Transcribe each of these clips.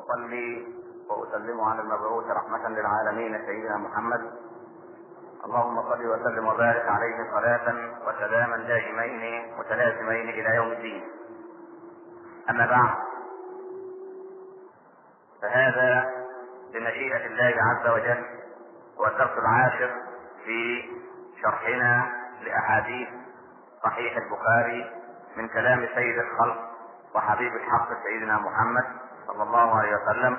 واصلي واسلم على المبعوث رحمة للعالمين سيدنا محمد اللهم صل وسلم وبارك عليه صلاة وسلاما دائمين متلازمين الى يوم الدين اما بعد فهذا بمشيئة الله عز وجل هو الدرس العاشر في شرحنا لاحاديث صحيح البخاري من كلام سيد الخلق وحبيب الحق سيدنا محمد صلى الله عليه وسلم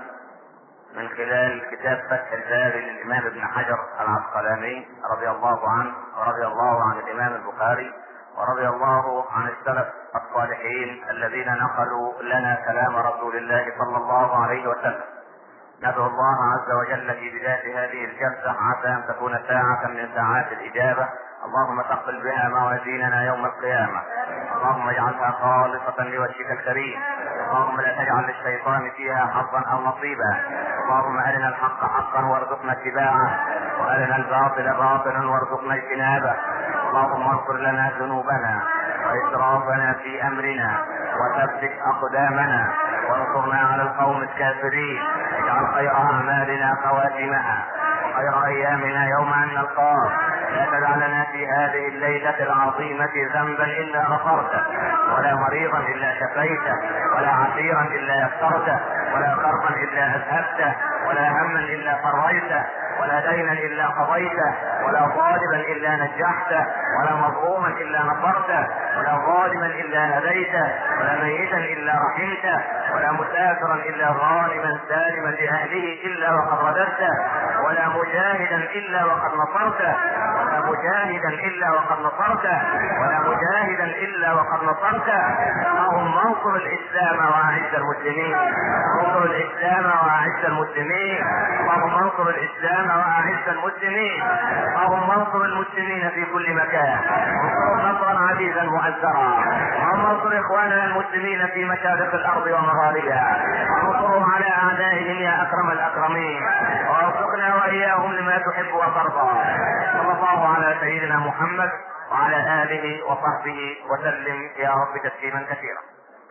من خلال كتاب فتح الباري للامام ابن حجر العسقلاني رضي الله عنه ورضي الله عن الامام البخاري ورضي الله عن السلف الصالحين الذين نقلوا لنا كلام رسول الله صلى الله عليه وسلم ندعو الله عز وجل في بداية هذه الجلسة عسى أن تكون ساعة من ساعات الإجابة اللهم تقبل بها موازيننا يوم القيامة اللهم اجعلها خالصة لوجهك الكريم اللهم لا تجعل للشيطان فيها حظا أو نصيبا اللهم أرنا الحق حقا وارزقنا اتباعه وأرنا الباطل باطلا وارزقنا اجتنابه اللهم اغفر لنا ذنوبنا وإسرافنا في أمرنا وثبت أقدامنا وانصرنا على القوم الكافرين اجعل خير أعمالنا خواتمها وخير أيامنا يوم أن نلقاك لا تدع لنا في هذه الليلة العظيمة ذنبا إلا غفرته ولا مريضا إلا شفيته ولا عسيرا إلا يسرته ولا كربا إلا أذهبته ولا هما إلا فريته ولا دينا إلا قضيته ولا طالبا إلا نجحته ولا مظلوما إلا نصرته ولا ظالما إلا هديته ولا ميتا إلا رحمته ولا مسافرا إلا غانما سالما لأهله إلا وقد رددته ولا مجاهدا إلا وقد نصرته ولا مجاهدا إلا وقد نصرته ولا مجاهدا إلا وقد نصرته اللهم انصر الإسلام وأعز المسلمين انصر الإسلام وأعز المسلمين اللهم انصر الإسلام وأعز المسلمين اللهم انصر المسلمين في كل مكان انصرهم نصرا عزيزا مؤزرا اللهم انصر إخواننا المسلمين في مشارق الأرض ومغاربها وانصرهم على أعدائهم يا أكرم الأكرمين ووفقنا وإياهم لما تحب وترضى صلى الله على سيدنا محمد وعلى آله وصحبه وسلم يا رب تسليما كثيرا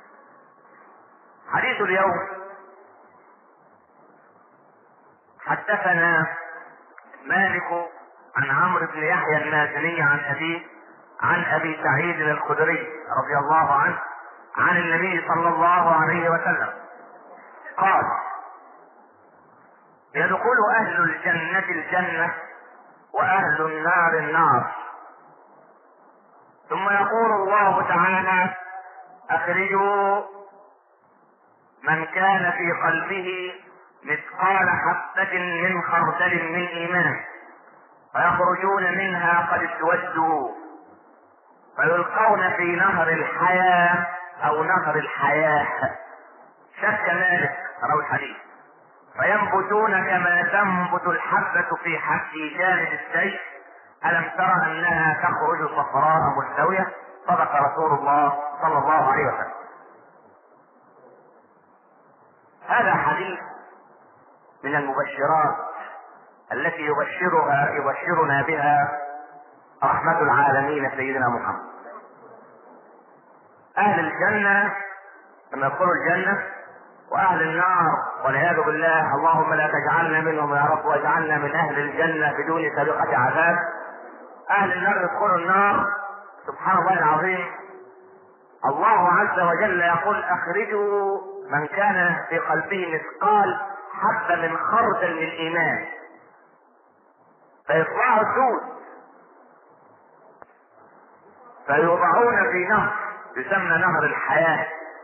حديث اليوم حدثنا مالك عن عمرو بن يحيى المازني عن أبيه عن أبي سعيد الخدري رضي الله عنه عن النبي صلى الله عليه وسلم قال يدخل أهل الجنة الجنة وأهل النار النار ثم يقول الله تعالى أخرجوا من كان في قلبه مثقال حبة من خردل من إيمان فيخرجون منها قد اسودوا فيلقون في نهر الحياة أو نهر الحياة شك مالك روى الحديث فينبتون كما تنبت الحبة في حد جانب السيف ألم ترى أنها تخرج صفراء مستوية صدق رسول الله صلى الله عليه وسلم هذا حديث من المبشرات التي يبشرها يبشرنا بها رحمة العالمين سيدنا محمد أهل الجنة لما يدخلوا الجنة وأهل النار والعياذ بالله اللهم لا تجعلنا منهم يا رب واجعلنا من أهل الجنة بدون سابقة عذاب أهل النار يدخلوا النار سبحان الله العظيم الله عز وجل يقول أخرجوا من كان في قلبه مثقال حبة من خردل من إيمان فيطلعوا سود فيوضعون في نهر يسمى نهر الحياة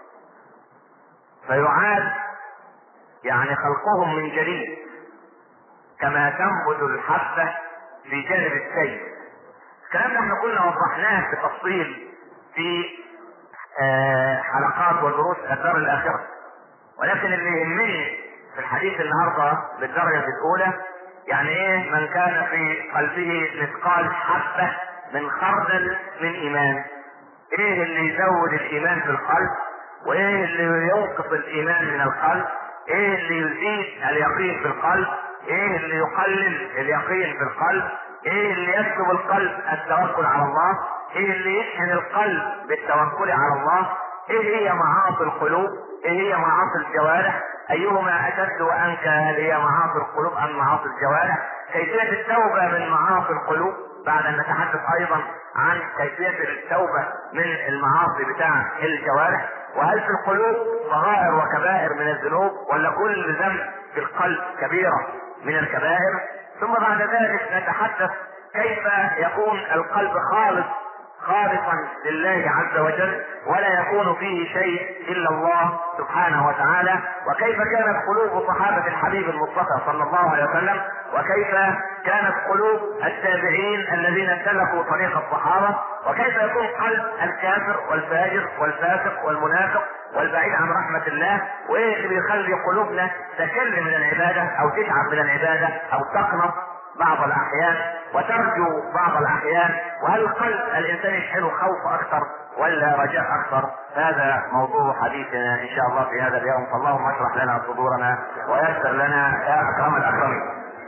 فيعاد يعني خلقهم من جديد كما تنبت الحبة في جانب السيل الكلام ده احنا كنا وضحناه بتفصيل في آه حلقات ودروس الدار الآخرة ولكن اللي يهمني في الحديث النهارده بالدرجة الأولى يعني ايه من كان في قلبه مثقال حبة من خردل من إيمان ايه اللي يزود الإيمان في القلب وايه اللي ينقص الإيمان من القلب ايه اللي يزيد اليقين في القلب ايه اللي يقلل اليقين في القلب ايه اللي يكتب القلب التوكل على الله ايه اللي يشحن القلب بالتوكل على الله ايه هي معاصي القلوب ايه هي معاصي الجوارح ايهما اشد وانكى هل هي معاصي القلوب ام معاصي الجوارح كيفية التوبة من معاصي القلوب بعد ان نتحدث ايضا عن كيفية التوبة من المعاصي بتاع الجوارح وهل في القلوب صغائر وكبائر من الذنوب ولا كل ذنب في القلب كبيرة من الكبائر ثم بعد ذلك نتحدث كيف يكون القلب خالص خالصا لله عز وجل ولا يكون فيه شيء الا الله سبحانه وتعالى وكيف كانت قلوب صحابه الحبيب المصطفى صلى الله عليه وسلم وكيف كانت قلوب التابعين الذين سلكوا طريق الصحابه وكيف يكون قلب الكافر والفاجر والفاسق والمنافق والبعيد عن رحمة الله وايه اللي بيخلي قلوبنا تكل من العبادة او تتعب من العبادة او تقنط بعض الاحيان وترجو بعض الاحيان وهل القلب الانسان يشحنه خوف اكثر ولا رجاء اكثر هذا موضوع حديثنا ان شاء الله في هذا اليوم فاللهم اشرح لنا صدورنا ويسر لنا يا اكرم الاكرمين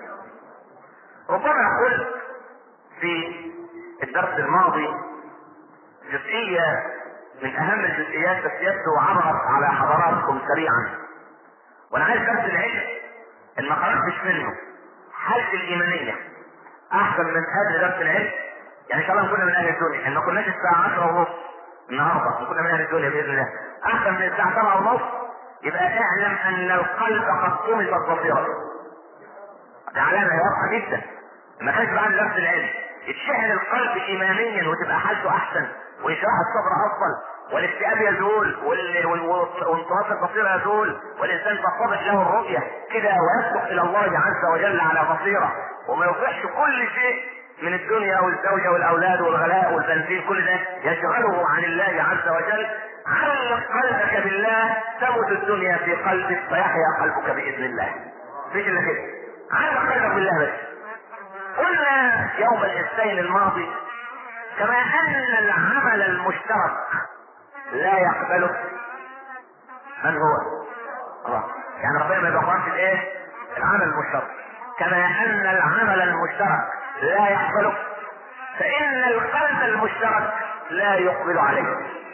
ربما قلت في الدرس الماضي جزئية من اهم الجزئيات بس يبدو عرض على حضراتكم سريعا وانا عايز درس العلم ان ما خرجتش منه حالتي الايمانيه احسن من اهل درس العلم يعني ان شاء الله نكون من اهل الدنيا ان ما كناش الساعه 10 ونص النهارده نكون من اهل الدنيا باذن الله احسن من الساعه 7 ونص يبقى اعلم ان القلب قد طمست بصيرته دي علامه واضحه جدا ما كانش بعد درس العلم يتشحن القلب ايمانيا وتبقى حالته احسن ويشرح الصبر افضل والاكتئاب يزول وانطلاق البصيره يزول والانسان تتضح له الرؤيه كده ويصدق الى الله عز وجل على بصيره وما يصبحش كل شيء من الدنيا والزوجة والأولاد والغلاء والبنزين كل ده يشغله عن الله عز وجل علق قلبك بالله تمت الدنيا في قلبك فيحيا قلبك بإذن الله مفيش إلا كده علق قلبك بالله بس قلنا يوم الاثنين الماضي كما أن العمل المشترك لا يقبله من هو الله يعني ربنا ما بيقبلش الايه العمل المشترك كما ان العمل المشترك لا يقبله فان القلب المشترك لا يقبل عليه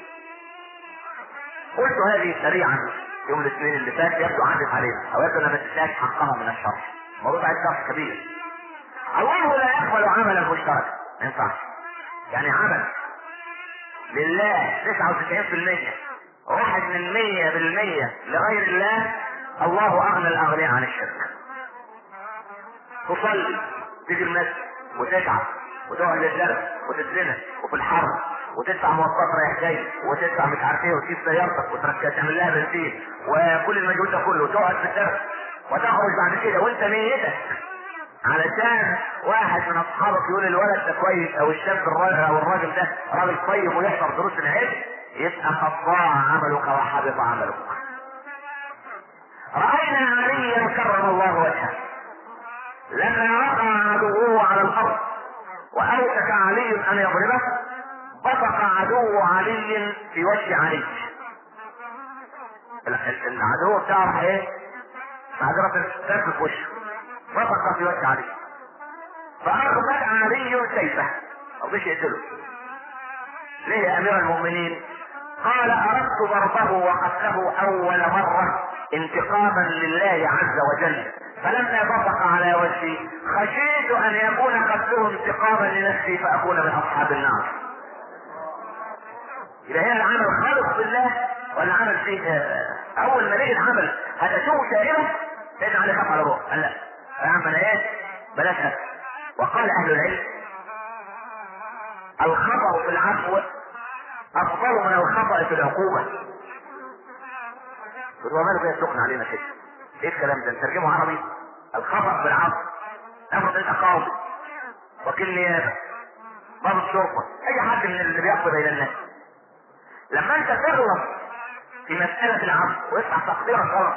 قلت هذه سريعا يوم الاثنين اللي فات يبدو عدت علينا او يبدو انها ما تستاهل حقها من الشرح موضوع عايز شرح كبير الله لا يقبل عملا مشتركا ما ينفعش يعني عمل لله 99% واحد من مية بالمية لغير الله الله اغنى الاغنياء عن الشرك تصلي تيجي المسجد وتتعب وتقعد للدرس وتتزنق وفي الحر وتدفع مواصلات رايح جاي وتدفع مش عارف ايه وتجيب سيارتك وتركب تعمل لها بنزين وكل المجهود ده كله وتقعد في الدرس وتخرج بعد كده وانت نيتك علشان واحد من اصحابك يقول الولد ده كويس او الشاب الراجل او الراجل ده راجل طيب ويحضر دروس العلم يبقى قد ضاع عملك وحبط عملك. راينا عليا كرم الله وجهه لما وقع عدوه على الارض واوشك علي ان يضربه بصق عدو علي في وجه علي العدو بتاعه ايه؟ معذرة السيف في وشه بصق في وجه علي فأخذ علي سيفه أو مش يقتله ليه يا أمير المؤمنين؟ قال أردت ضربه وقتله أول مرة انتقاما لله عز وجل فلما بصق على وجهي خشيت أن يكون قتله انتقاما لنفسي فأكون من أصحاب النار يبقى هنا العمل خالص بالله ولا عمل فيه اول ما لقي العمل هتشوف شائبه لان عليه خاف على روح قال لا يا عم انا ايه بلاش هذا وقال اهل العلم الخطا في العفو افضل من الخطا في العقوبه هو ماله كده سخن علينا كده ايه الكلام ده نترجمه عربي الخطا في العفو افرض انت قاضي وكيل نيابه ضابط شرطه اي حد من اللي بيقضي بين الناس لما انت تغلط في مسألة العفو ويطلع تقديرك غلط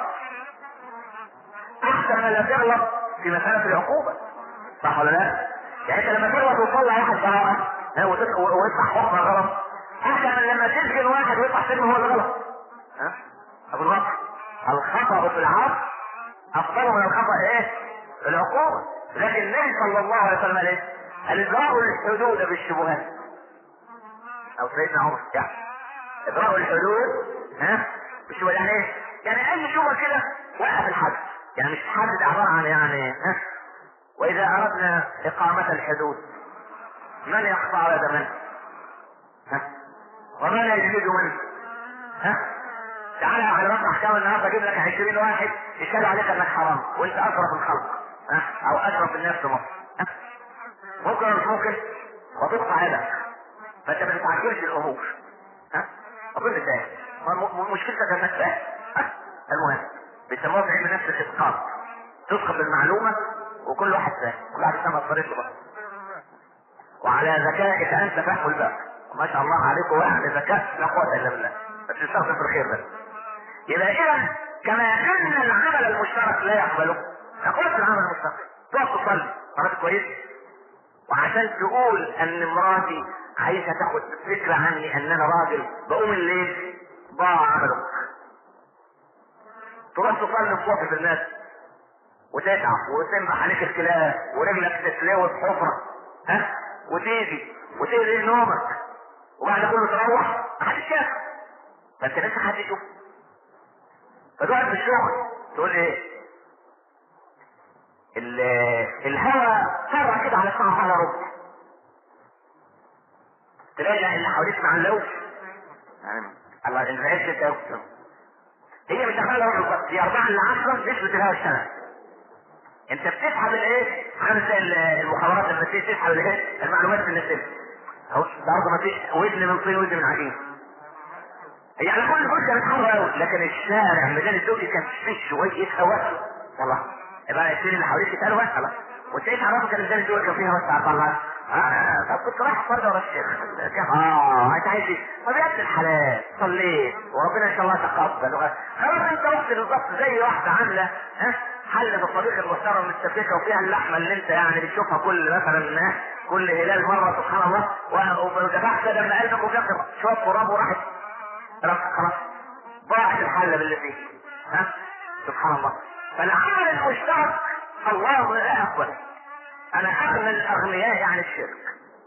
احسن ما لا تغلط في مسألة العقوبة صح ولا لا؟ يعني انت لما تغلط وتطلع واحد براءة ويطلع حكم غلط احسن من لما تسجن واحد ويطلع سجن هو الغلط ها؟ ابو الغلط الخطأ في العفو افضل من الخطأ ايه؟ في العقوبة لكن النبي صلى الله عليه وسلم قال ايه؟ الإجراء الحدود بالشبهات او سيدنا عمر يعني ادراء الحدود ها مش هو يعني ايه؟ يعني اي شبهه كده وقف الحد يعني مش الحد ده عباره عن يعني ها واذا اردنا اقامه الحدود من يخضع على من؟ ها ومن يجلد منه؟ ها تعالى على رفع احكام النهارده اجيب لك 20 واحد يشهد عليك انك حرام وانت اشرف الخلق ها او اشرف الناس في مصر ها ممكن ولا مش ممكن وتقطع يدك فانت ما تتعجلش الامور ها اظن فاهم ما م- مشكلتك انك فاهم ها؟ المهم بيسموها في علم النفس الاتقان تسقط المعلومه وكل واحد فاهم كل واحد فاهم الطريق بقى وعلى ذكائك انت فهم الباقي ما شاء الله عليكم يعني ذكاء لا قوه الا بالله بس تستخدم في الخير بس يبقى اذا كما ان العمل المشترك لا يقبله يقول في العمل المشترك تقف تصلي مرات كويس وعشان تقول ان مراتي عايزه تاخد فكره عني ان انا راجل بقوم الليل ضاع عملك تروح تصلي في وقت الناس وتتعب وتنبح عليك الكلاب ورجلك تتلوي في حفره ها وتيجي وتقلق نومك وبعد كله تروح محدش شاف فانت لسه حد يشوف فتقعد في الشغل تقول ايه ال- الهواء طرع كده على الساعه على ربع تلاقي اللي حواليك ما علوش يعني الله انزعجت انت هي مش شغاله ربع بس دي 4 ل 10 نسبه الهواء اشتغل انت بتسحب الايه؟ عامل زي ال- المخابرات النفسيه تسحب الايه؟ المعلومات في النفسيه اهو برضه ما فيش ودن من طين ودن من عجين يعني كل الفرصه كانت حره قوي لكن الشارع ميدان الدولي كان فيه شويه هواء والله يبقى السنين اللي حواليك اتقالوا بس خلاص وانت ايش عرفك ان ميدان الدولي كان فيها وسع طلع آه طب كنت رايح فرده ورا الشيخ اه انت عايز ايه؟ طب يا ابن الحلال صليت وربنا ان شاء الله تقبل وغ- خلاص انت رحت بالظبط زي واحده عامله ها حلة الطبيخ المحترم متسبكه وفيها اللحمه اللي انت يعني بتشوفها كل مثلا ها، كل هلال مره سبحان الله و- ودفعت دم قلبك وجبت شويه تراب وراحت خلاص خلاص ضاعت الحلة باللي فيه ها سبحان الله فالعمل المشترك الله لا يقبل انا اغنى الاغنياء عن الشرك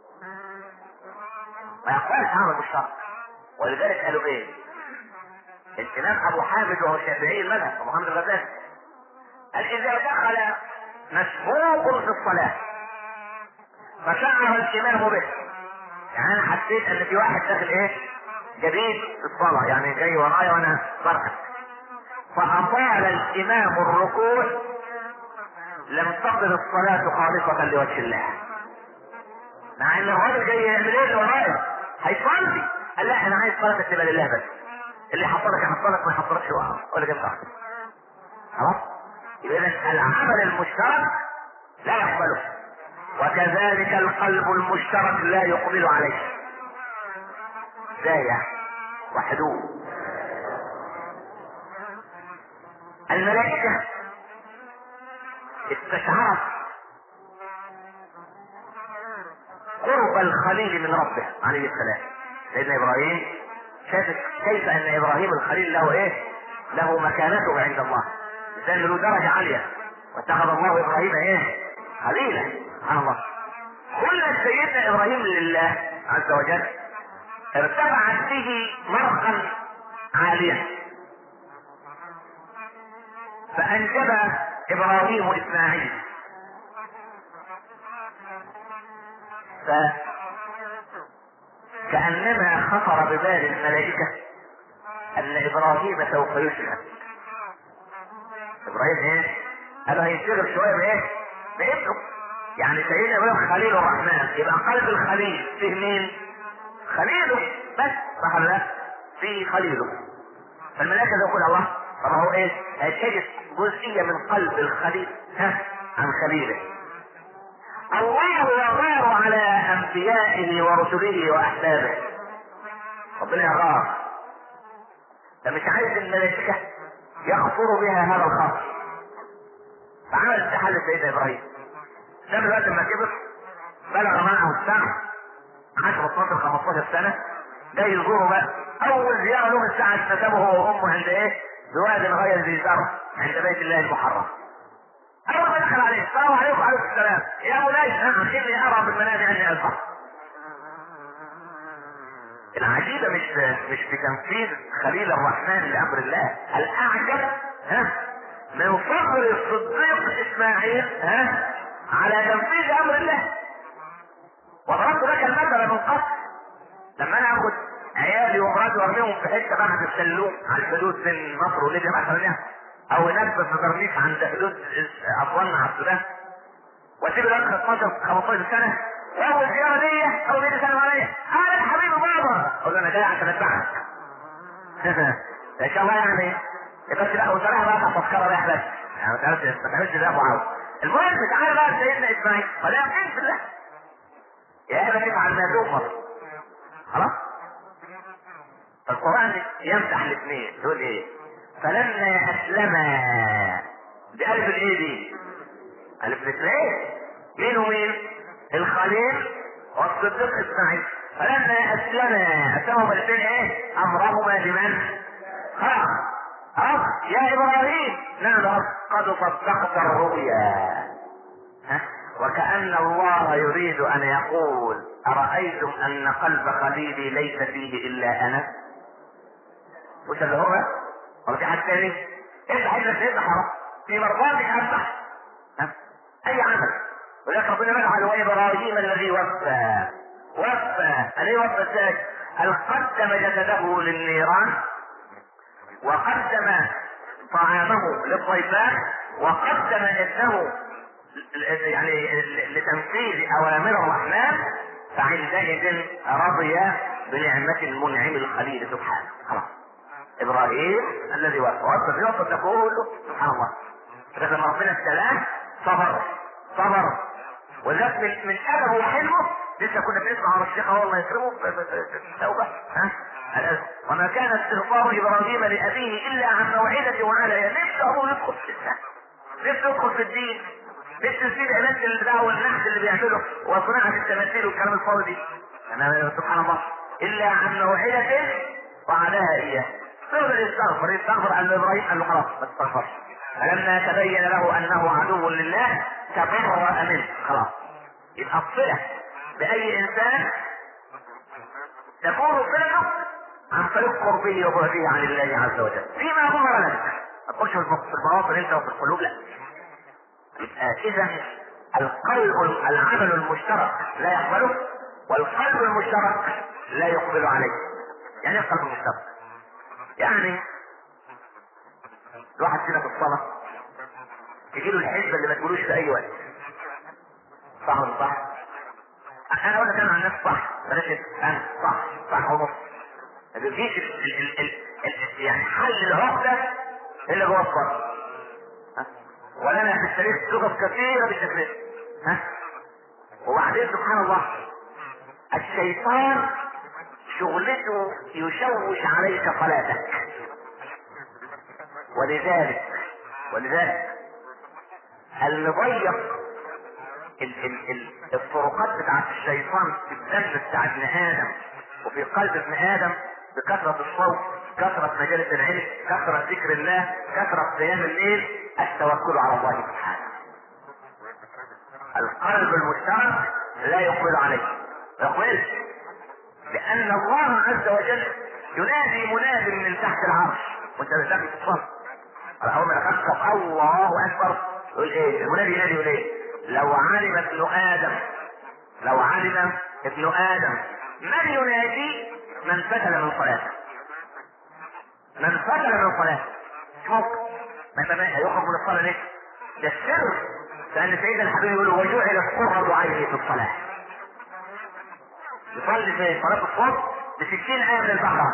ما يقبلش عمل مشترك ولذلك قالوا ايه الامام ابو حامد وهو شافعي المذهب ابو حامد الغزالي قال اذا دخل مسبوق في الصلاه فشعر الامام به يعني انا حسيت ان في واحد داخل ايه جديد في الصلاه يعني جاي ورايا وانا بركع فاطال الامام الركوع لم تقل الصلاه خالصه لوجه الله مع ان الراجل جاي يعمل ايه اللي ورايا هيصلي قال لا انا عايز صلاه تبقى لله بس اللي حصلك يحصلك ما يحصلكش وقع ولا جنب واحد خلاص يبقى إذن العمل المشترك لا يقبله وكذلك القلب المشترك لا يقبل عليه ازاي يعني وحدوه الملائكة استشعرت قرب الخليل من ربه عليه السلام سيدنا ابراهيم شاف كيف ان ابراهيم الخليل له ايه له مكانته عند الله لان له درجة عالية واتخذ الله ابراهيم ايه خليلا سبحان الله كل سيدنا ابراهيم لله عز وجل ارتفعت به مرقا عاليا فانجب ابراهيم اسماعيل ف كأنما خطر ببال الملائكة أن إبراهيم سوف يشهد إبراهيم إيه؟ قالوا هينشغل شوية بإيه؟ بابنه يعني سيدنا إبراهيم خليل الرحمن يبقى قلب الخليل فيه مين؟ خليله بس صح ولا لا؟ فيه خليله فالملائكة يقول الله طب هو إيه؟ هيتجد جزئية من قلب الخليل ها عن خليله الله يغار على انبيائه ورسله واحبابه ربنا يغار ده مش عايز الملائكه يغفر بها هذا الخاطر فعمل استحاله سيدنا ابراهيم ده الوقت لما كبر بلغ معه الساعه 10 12 15 سنه ده يزوره بقى اول زياره له من ساعه نسبه هو وامه عند ايه؟ بواد غير ذي زرع عند بيت الله المحرم اول ما دخل عليه السلام عليكم وعليكم السلام يا مولاي نعم اني ارى بالمنام اني اذبح العجيبة مش مش في تنفيذ خليل الرحمن لأمر الله الأعجب ها من صبر الصديق إسماعيل ها على تنفيذ أمر الله وضربت لك المثل من قبل لما أنا آخد عيالي ومراتي وارميهم في حتة بعد السلوم على الحدود بين مصر وليبيا مثلا يعني أو هناك في برنيس عند حدود أسوان مع السودان واسيب الواد 15 15 سنة واول زيارة دي او بيدي سلام عليا انا حبيبي بابا اقول له انا جاي عشان اتبعك ان شاء الله يعني بس لا وصراحة بقى تذكرة رايح بس يعني ما تعرفش ما تعرفش ده ابو عوض المهم تعالى بقى سيدنا اسماعيل فلا يقين في الله يا اما تفعل ما تؤمر خلاص القرآن يمدح الاثنين يقول ايه فلما اسلما بألف الايه دي ألف الاثنين مين ومين الخليل والصديق اسماعيل فلما اسلما اسلموا الاثنين ايه امرهما لمن خلق رب يا ابراهيم نعم رب قد صدقت الرؤيا ها وكأن الله يريد ان يقول ارايتم ان قلب خليلي ليس فيه الا انا وش اللي هو ولا في حد تاني افتح انك تفتح في مرضاتك افتح ها اي عمل ولكن ربنا مدح وابراهيم الذي وفى وفى الذي وفى ازاي؟ هل قدم جسده للنيران وقدم طعامه للضيفان وقدم نفسه يعني لتنفيذ اوامر الرحمن فعندئذ رضي بنعمة المنعم الخليل سبحانه خلاص ابراهيم الذي وفى وفى في وفى تقول سبحان الله لما ربنا ابتلاه صبر صبر ولذلك من من ادبه وحلمه لسه كنا بنسمع على الشيخ الله يكرمه في التوبه ها وما كان استغفار ابراهيم لابيه الا عن موعده وعلى نفسه ابوه يدخل في الاسلام نفسه يدخل في الدين نفسه يسيب علاج البتاع والنحت اللي بيعمله وصناعه التماثيل والكلام الفاضي انا سبحان الله الا عن موعده وعليها اياه فضل يستغفر يستغفر قال له ابراهيم قال له خلاص ما تستغفرش فلما تبين له انه عدو لله تبرأ منه خلاص يبقى الصلة بأي إنسان تكون صلته عن طريق قربه وبعده عن الله عز وجل فيما ظهر لك ما تقولش في البواطن انت وفي القلوب لا اذا القلب العمل المشترك لا يقبله والقلب المشترك لا يقبل عليه يعني ايه القلب المشترك يعني الواحد فينا في الصلاه تجي له الحزبه اللي ما تقولوش في اي وقت صح ولا صح؟ انا اقول لك انا عن نفسي صح بلاش انا صح صح ونص ما بيجيش ال- ال- ال- ال- يعني حل العقده الا جوه الصلاه ها؟ ولنا في التاريخ قصص كثيره بالتكرير ها وبعدين سبحان الله الشيطان شغلته يشوش عليك صلاتك ولذلك ولذلك اللي ضيق ال ال ال الطرقات بتاعت الشيطان في الدم بتاع ابن ادم وفي قلب ابن ادم بكثرة الصوت كثرة مجالس العلم كثرة ذكر الله كثرة قيام الليل التوكل على الله سبحانه القلب المشترك لا يقبل عليه ما يقبلش لأن الله عز وجل ينادي مناد من تحت العرش وانت داخل في الصلاة أول ما دخلت الله أكبر يقول إيه؟ المنادي ينادي يقول إيه؟ لو علم ابن آدم لو علم ابن آدم من ينادي من فتل من صلاته من فتل من صلاته شوف ما ما هيخرج من الصلاة ليه؟ ده السر لأن سيدنا الحبيب يقول وجعلت قرة عيني في الصلاة يصلي في صلاة الصبح ب 60 آية من البقرة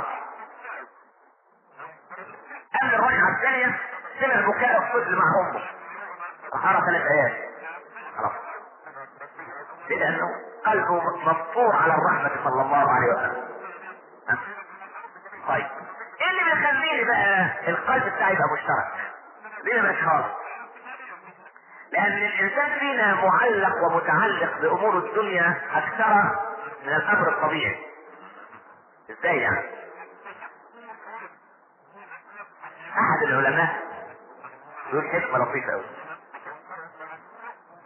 قبل الركعة الثانية سمع بكاء الطفل مع أمه وقرأ ثلاث آيات خلاص لأنه قلبه مفطور على الرحمة صلى الله عليه وسلم ها؟ طيب ايه اللي بيخليني بقى القلب بتاعي يبقى مشترك؟ ليه مش خالص؟ لأن الإنسان فينا معلق ومتعلق بأمور الدنيا أكثر من الأمر الطبيعي. إزاي يعني؟ أحد العلماء يقول حكمة لطيفة أوي.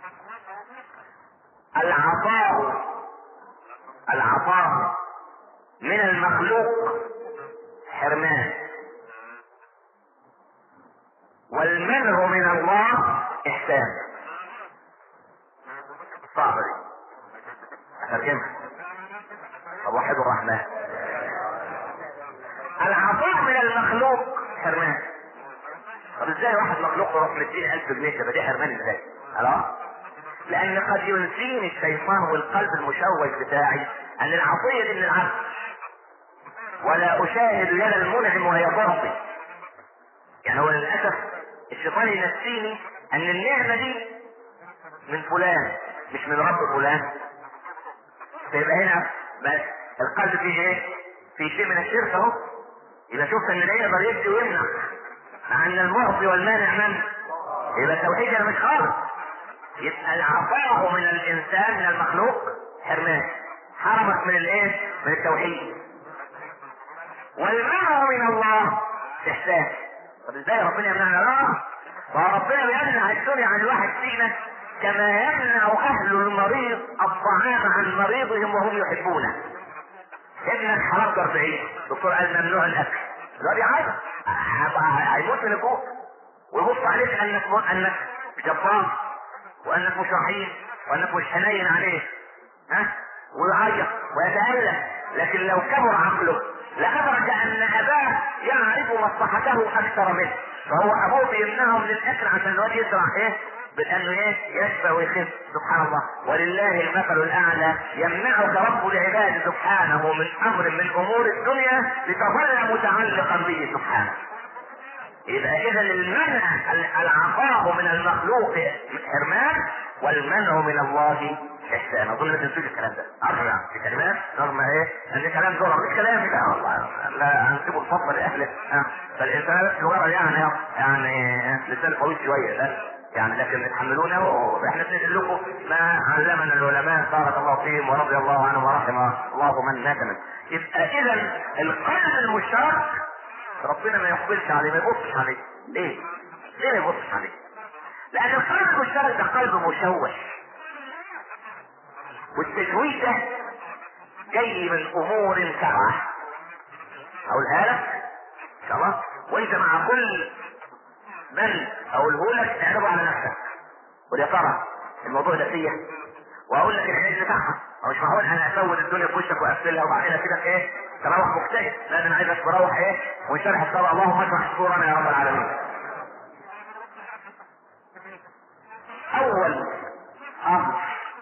العطاء العطاء من المخلوق حرمان والمنع من الله احسان صعبة دي اترجمها طب وحد الرحمن العطاء من المخلوق حرمان طب ازاي واحد مخلوق يروح مديني 1000 جنيه كده دي حرمان ازاي؟ خلاص لان قد ينسيني الشيطان والقلب المشوش بتاعي ان العطيه دي من العبد ولا اشاهد يد المنعم وهي ضربي يعني هو للاسف الشيطان ينسيني ان النعمه دي من فلان مش من رب فلان فيبقى هنا بس القلب فيه ايه؟ في شيء من الشرك اهو يبقى شفت ان لا يقدر يدي ويمنع مع ان المعطي والمانع من؟ يبقى التوحيد انا مش خالص يبقى العطاء من الانسان من المخلوق حرمان حرمك من الايه؟ من التوحيد والمنع من الله احسان طب ازاي ربنا يمنعنا لا فربنا بيمنع الدنيا عن الواحد فينا كما يمنع اهل المريض الطعام عن مريضهم وهم يحبونه ابنك حرام 40 الدكتور قال ممنوع الاكل الواد يعيط هيموت من الجوع ويبص عليك انك انك جبار وانك مش رحيم وانك مش حنين عليه ها ويعيط ويتألم لكن لو كبر عقله لأدرك أن أباه يعرف مصلحته أكثر منه فهو أبوه بيمنعه من الأكل عشان الواد يسرع إيه بأنه إيه يشفى ويخف سبحان الله ولله المثل الأعلى يمنعك رب العباد سبحانه من أمر من أمور الدنيا لتظل متعلقا به سبحانه يبقى اذا المنع العطاء من المخلوق حرمان والمنع من الله احسان اظن ما تنسوش الكلام ده ارجع في كلمات رغم ايه ان كلام دول مش كلامي لا والله لا هنسيبه الفضل لاهله ها فالانسان بس مجرد يعني يعني لسان طويل شويه لا يعني لكن اتحملونا واحنا بننقل لكم ما علمنا العلماء بارك الله فيهم ورضي الله عنهم ورحم الله من ندم يبقى اذا القلب المشترك ربنا ما يقبلش عليه ما يبصش عليه ليه؟ ليه ما يبصش عليه؟ لأن القلب المشترك ده قلب مشوش والتشويش ده جاي من أمور سبعة أقولها لك إن شاء الله وأنت مع كل من أقوله لك تعرضه على نفسك ويا ترى الموضوع ده فيا واقول لك العلاج بتاعها مش معقول انا اسود الدنيا في وشك واقفلها وبعدين كده ايه تروح مجتهد لا انا عايزك تروح ايه ونشرح الصلاه اللهم اشرح صدورنا يا رب العالمين اول امر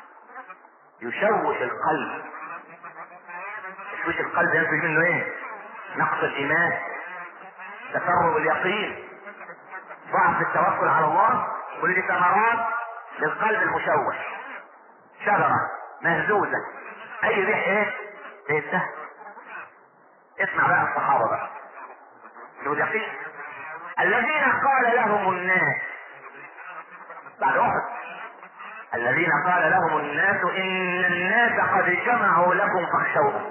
يشوش القلب يشوش القلب ينتج منه ايه نقص الايمان تسرب اليقين ضعف التوكل على الله كل دي ثمرات للقلب المشوش شجرة مهزوزة اي ريح ايه تنتهي اسمع بقى الصحابة بقى شو اليقين الذين قال لهم الناس بعد احد الذين قال لهم الناس ان الناس قد جمعوا لكم فاخشوهم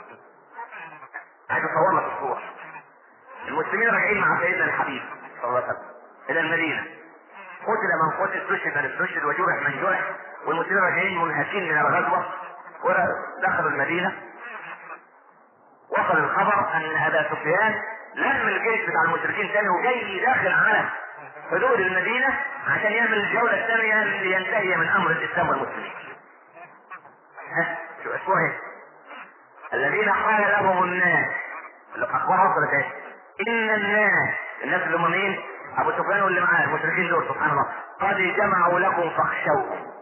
عايز اصور لك الصورة المسلمين راجعين مع سيدنا الحبيب صلى الله عليه وسلم الى المدينة قتل من قتل استشهد من استشهد وجرح من جرح والمسلمين راجعين منهكين من الغزوة ودخلوا المدينة وصل الخبر ان ابا سفيان لم الجيش بتاع المشركين تاني وجاي داخل على حدود المدينة عشان يعمل الجولة الثانية لينتهي من امر الاسلام والمسلمين. ها شو اسمه ايه؟ الذين قال لهم الناس الاخبار وصلت ايه؟ ان الناس الناس اللي هم مين؟ ابو سفيان واللي معاه المشركين دول سبحان الله قد جمعوا لكم فاخشوهم.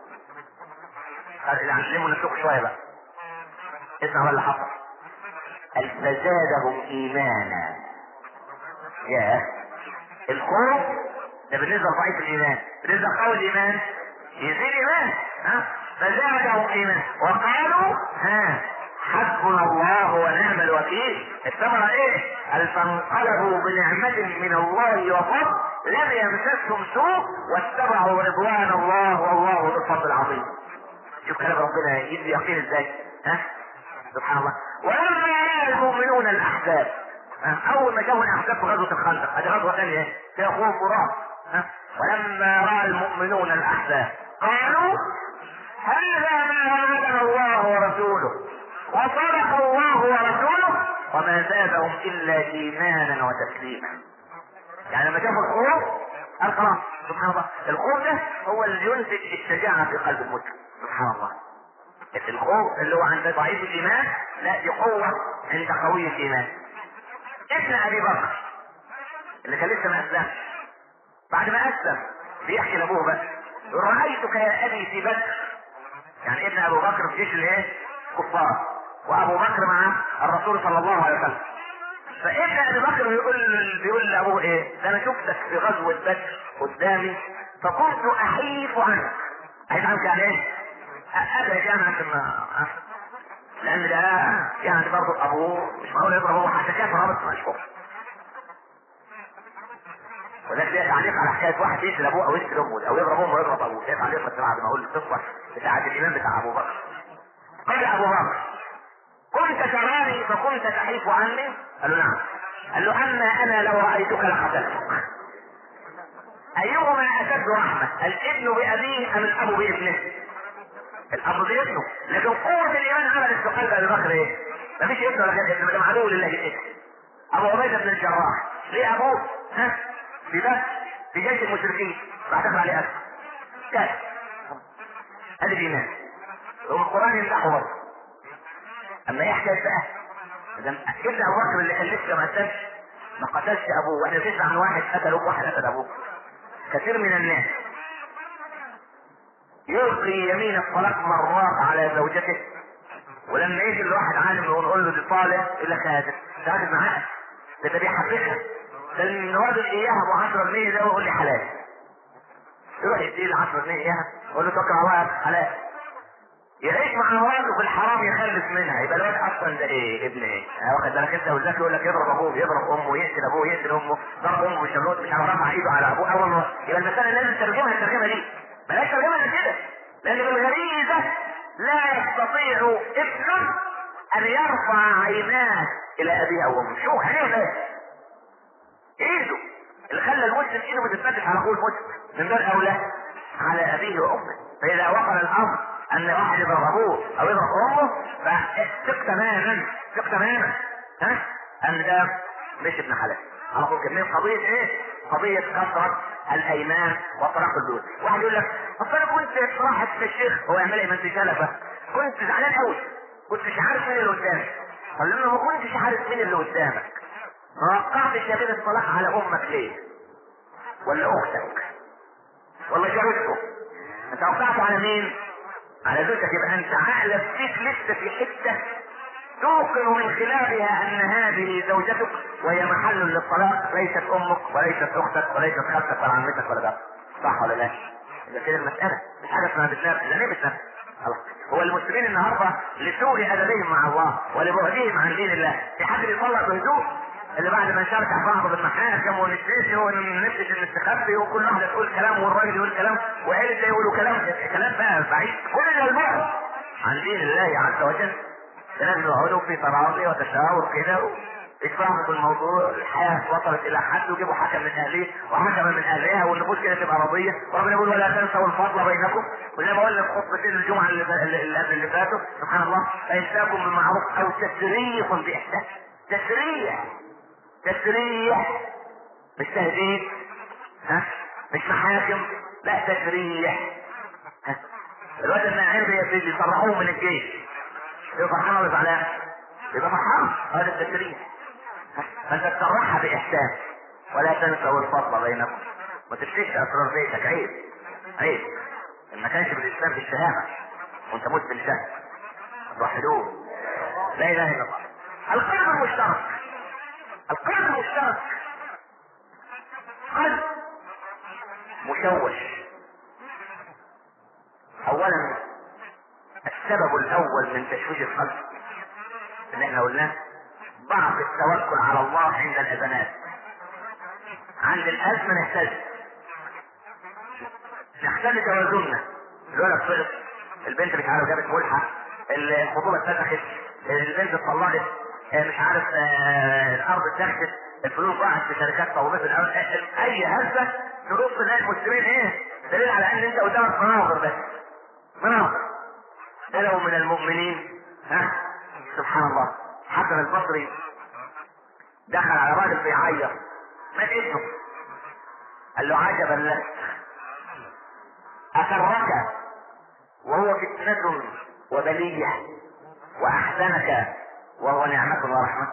علموا نفسكم شويه بقى. اسمع بقى اللي حصل. فزادهم ايمانا. يا الخوف ده بالنسبه لضعيف الايمان، بالنسبه لقوي الايمان يزيد ايمان ها فزادهم ايمان وقالوا ها حسبنا الله ونعم الوكيل الثمرة ايه؟ قال فانقلبوا بنعمة من الله وفضل لم يمسسهم سوء واتبعوا رضوان الله والله ذو الفضل العظيم. شوف كلام ربنا يدي يقين ازاي؟ ها؟ سبحان الله. ولما راى المؤمنون الاحزاب اول ما جاءوا الاحزاب في غزوه الخندق هذه غزوه ثانيه فيها خوف ورعب ولما راى المؤمنون الاحزاب قالوا هذا ما وعدنا الله ورسوله وصدق الله ورسوله وما زادهم الا ايمانا وتسليما يعني لما شافوا الخوف قال خلاص سبحان الله الخوف ده هو اللي ينتج الشجاعه في قلب المسلم سبحان الله الخوف اللي هو عند ضعيف الايمان لا دي قوه عند قوي الايمان ابن ابي بكر اللي كان لسه ما اسلمش بعد ما اسلم بيحكي لابوه بس يقول رايتك يا ابي في بدر يعني ابن ابو بكر في جيش الايه؟ كفار وابو بكر مع الرسول صلى الله عليه وسلم فابن ابي بكر بيقول بيقول لابوه ايه؟ ده انا شفتك في غزوه بدر قدامي فكنت احيف عنك احيف عنك يعني ايه؟ ابعد يعني عشان ما لان ده يعني برضه ابوه مش معقول يضرب ابوه حتى كافر رابط مشهور وده ليه تعليق على حكايه واحد يقتل ابوه او يقتل امه او يضرب امه ويضرب ابوه ليه تعليق بس بعد ما اقول القصه بتاعت الامام بتاع ابو بكر قال ابو بكر كنت تراني فكنت تحيف عني قال له نعم قال له اما انا لو رايتك لقتلتك ايهما اشد رحمه الابن بابيه ام الاب بابنه الاب بابنه لكن قوه الايمان عملت في قلب ابي بكر ايه مفيش ابن ولا ابن ده عدو لله الابن ابو عبيده بن الجراح ليه ابوه ها في بس في جيش المشركين راح دخل عليه اسد كان ادي الايمان والقران يمدحه برضه اما يحكي بقى اذا ابن ابو بكر اللي كان لسه ما قتلش ما قتلش ابوه واحنا بنسمع عن واحد قتل ابوه واحد قتل ابوه كثير من الناس يلقي يمين الطلاق مرات على زوجته ولما يجي الواحد عالم ونقول له دي طالع يقول لك هذا ده هذا معاه ده ده بيحققها ده الراجل اياها ابو 10 جنيه ده ويقول لي حلال يروح يديه 10 جنيه اياها يقول له توكل على الله حلال يعيش مع مراته في الحرام يخلص منها يبقى الواد اصلا ده ايه ابن ايه يعني واخد بالك انت والذكي يقول لك يضرب ابوه يضرب امه يقتل ابوه يقتل امه ضرب امه بالشمروت مش عارف رفع ايده على ابوه اول مره يبقى المساله لازم ترجمها الترجمه دي بلاش ترجمها كده لان بالغريزه لا يستطيع ابن ان يرفع عيناه الى ابيه او امه شو هنعمل ايه؟ ايده اللي خلى المسلم ايده بتتفتح على اخوه المسلم من باب اولى على ابيه وامه فاذا وصل الامر ان واحد يضرب ابوه او يضرب امه فثق تماما ثق تماما ها ان ده مش ابن حلال على طول كده قضيه ايه؟ قضيه كثره الايمان وطلاق البيوت واحد يقول لك اصل انا كنت راحت في الشيخ هو يعمل ايه ما انت شلفه كنت زعلان قوي كنت مش عارف مين اللي قدامك قال له ما كنتش عارف مين اللي قدامك ما وقعتش يا بين الصلاح على امك ليه؟ ولا اختك؟ ولا جوزكم؟ انت وقعت على مين؟ على زوجتك يبقى انت عقلك فيك لسه في حته توقن من خلالها ان هذه زوجتك وهي محل للطلاق ليست امك وليست اختك وليست خالتك ولا عمتك ولا جارتك صح ولا لا؟ اذا كده المساله مش حاجه اسمها بتنافس لا ليه بتنافس؟ خلاص هو المسلمين النهارده لسوء ادبهم مع الله ولبعدهم عن دين الله في حد بيطلق بهدوء اللي بعد ما نشارك بعض بالمحاكم ونتنسي وننفش نستخبي وكل واحده تقول كلام والراجل يقول كلام وعيلة يقولوا كلام كلام بقى بعيد كل ده البعد عن دين الله عز وجل لازم يقعدوا في تراضي وتشاور كده يتفاهموا في الموضوع الحياه وصلت الى حد ويجيبوا حكم من اهله وحكم من اهلها والنفوس كده تبقى راضيه وربنا يقول ولا تنسوا الفضل بينكم وزي ما قلنا في خطبتين الجمعه اللي اللي قبل اللي فاتوا سبحان الله فامساكم بالمعروف او تسريح باحسان تسريح تسريح مش تهديد ها مش محاكم لا تسريح ها الواد الناعم يا سيدي يصرحوه من الجيش يبقى فرحان ولا زعلان؟ يبقى فرحان هذا التسريح فانت تصرحها باحسان ولا تنسوا الفضل بينكم ما تفشيش اسرار بيتك عيب عيب ان ما كانش بالاسلام بالشهامه وانت مت بالشهامه توحدوه لا اله الا الله القلب المشترك القلب المشترك قلب مشوش اولا السبب الاول من تشويش القلب اللي احنا قلناه ضعف التوكل على الله عند الازمات عند الازمه نهتز نختل توازننا الولد صغر البنت مش عارف جابت ملحه الخطوبه اتفتحت البنت اتطلقت مش عارف آه الارض اتاخدت الفلوس ضاعت في شركات طوبات الارض اي هزه تبص تلاقي المسلمين ايه دليل على ان انت قدامك مناظر بس مناظر ده لو من المؤمنين ها سبحان الله حسن البصري دخل على راجل بيعيط ما اسمه قال له عجبا لك أسرك وهو فتنة وبلية وأحزنك وهو نعمة ورحمة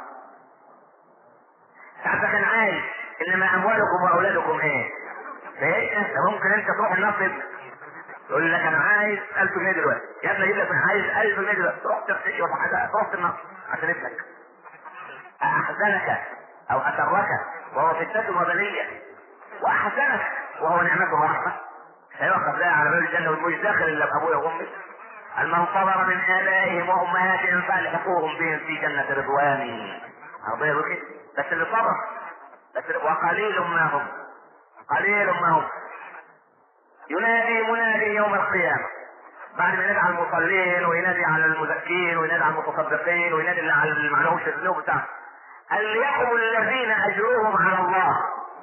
ساعة كان عايش إنما أموالكم وأولادكم إيه؟ فإيه؟ ممكن أنت تروح النصب يقول لك أنا عايز 1000 جنيه دلوقتي يا ابني أجيب لك من عايز 1000 جنيه دلوقتي تروح تمشي ولا حاجة تروح النصب عشان ابنك أحزنك أو أسرك وهو فتنة وبلية وأحزنك وهو نعمة ورحمة سيوقف لها على باب الجنة ومش داخل إلا بأبويا وأمي المن صبر من آبائهم وأمهاتهم فألحقوهم بهم في جنة رضواني ربنا يقول كده بس اللي صبر بس وقليل ما هم قليل ما هم ينادي منادي يوم القيامة بعد ما ينادي على المصلين وينادي على المزكين وينادي على المتصدقين وينادي على اللي ما لهمش الذنوب بتاعهم اليوم الذين اجروهم على الله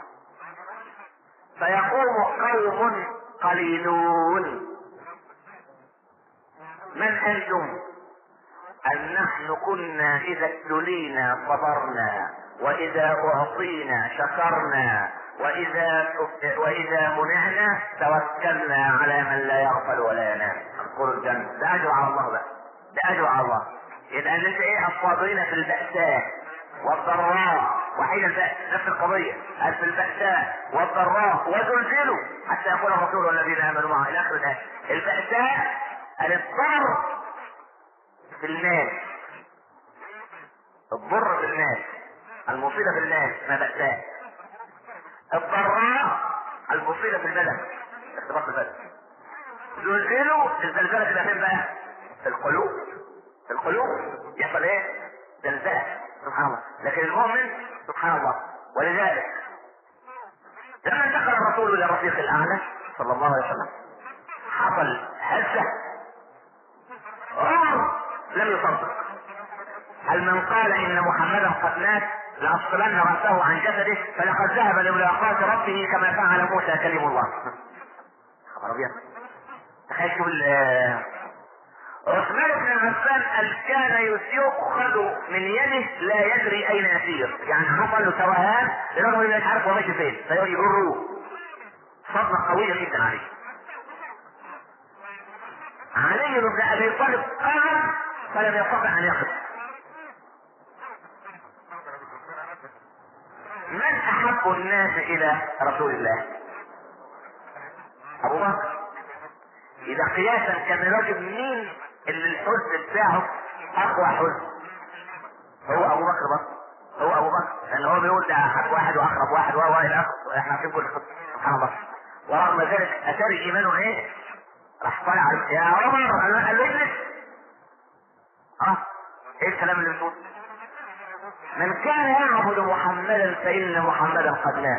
فيقوم قوم قليلون من انتم ان نحن كنا اذا ابتلينا صبرنا واذا اعطينا شكرنا واذا واذا منعنا توكلنا على من لا يغفل ولا ينام ادخلوا الجنه ده اجر على الله بقى ده اجر على الله يبقى انت ايه الصابرين في البأساء والضراء وحين البأس نفس القضية قال في البأساء والضراء وزلزلوا حتى يقول الرسول والذين آمنوا معه إلى آخر الآية البأساء الضر في الناس الضر في الناس المصيبة في الناس ما بأساء الضراء المصيبة في البلد اختبار البلد زلزلوا الزلزلة تبقى فين بقى؟ في القلوب في القلوب يحصل ايه؟ زلزال سبحان الله لكن المؤمن سبحان الله ولذلك لما انتقل الرسول الى الرفيق الاعلى صلى الله عليه وسلم حصل هزه عمر لم يصدق هل من قال ان محمدا قد مات لأفصلن رأسه عن جسده فلقد ذهب لملاقاة ربه كما فعل موسى كلم الله. خبر أبيض. تخيل شوف عثمان بن عفان قال كان يؤخذ من يده لا يدري اين يسير يعني حصل له توهان لدرجه انه مش عارف هو ماشي فين فيقول يجروه صدمه قويه جدا عليه علي بن ابي طالب قام فلم يستطع ان يقف من احب الناس الى رسول الله ابو بكر اذا قياسا كان راجل مين اللي الحزن بتاعه اقوى حزن هو ابو بكر بس هو ابو بكر لان هو بيقول ده احب واحد واقرب واحد وهو الى اخر احنا في كل سبحان الله ورغم ذلك اتاري ايمانه ايه؟ راح طالع يا عمر قال له اجلس اه ايه الكلام اللي بتقول؟ من كان يعبد محمدا فان محمدا قد مات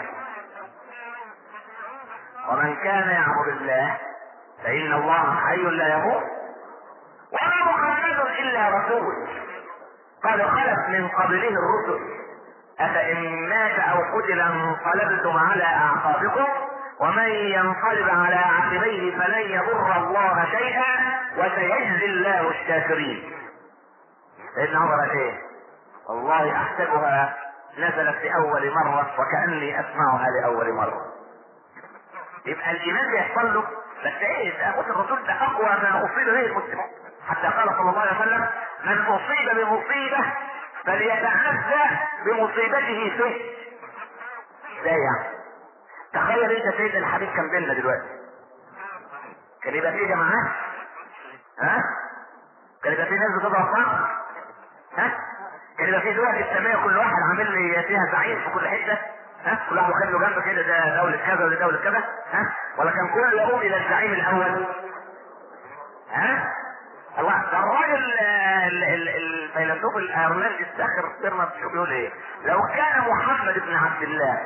ومن كان يعبد الله فإن الله حي لا يموت وما محمد إلا رسول قد خلت من قبله الرسل أفإن مات أو قتل انقلبتم على أعقابكم ومن ينقلب على عقبيه فلن يضر الله شيئا وسيجزي الله الشاكرين سيدنا عمر ايه والله احسبها نزلت لاول مره وكاني اسمعها لاول مره يبقى الايمان بيحصل له بس ايه ده قلت الرسول ده اقوى ما اصيب به المسلمون حتى قال صلى الله عليه وسلم من اصيب بمصيبه فليتعزى بمصيبته فيه ازاي يعني تخيل انت سيدنا الحبيب كان بيننا دلوقتي كان يبقى فيه جماعات ها كان يبقى فيه ناس بتضرب بعض ها كان يبقى فيه دلوقتي السماء كل واحد عامل لي فيها زعيم في كل حته ها كل واحد واخد له جنب كده ده دولة كذا وده دولة كذا ها ولا كان كله يقوم الى الزعيم الاول ها الله ده الراجل الفيلسوف الايرلندي الساخر ستيرنر شو بيقول ايه؟ لو كان محمد بن عبد الله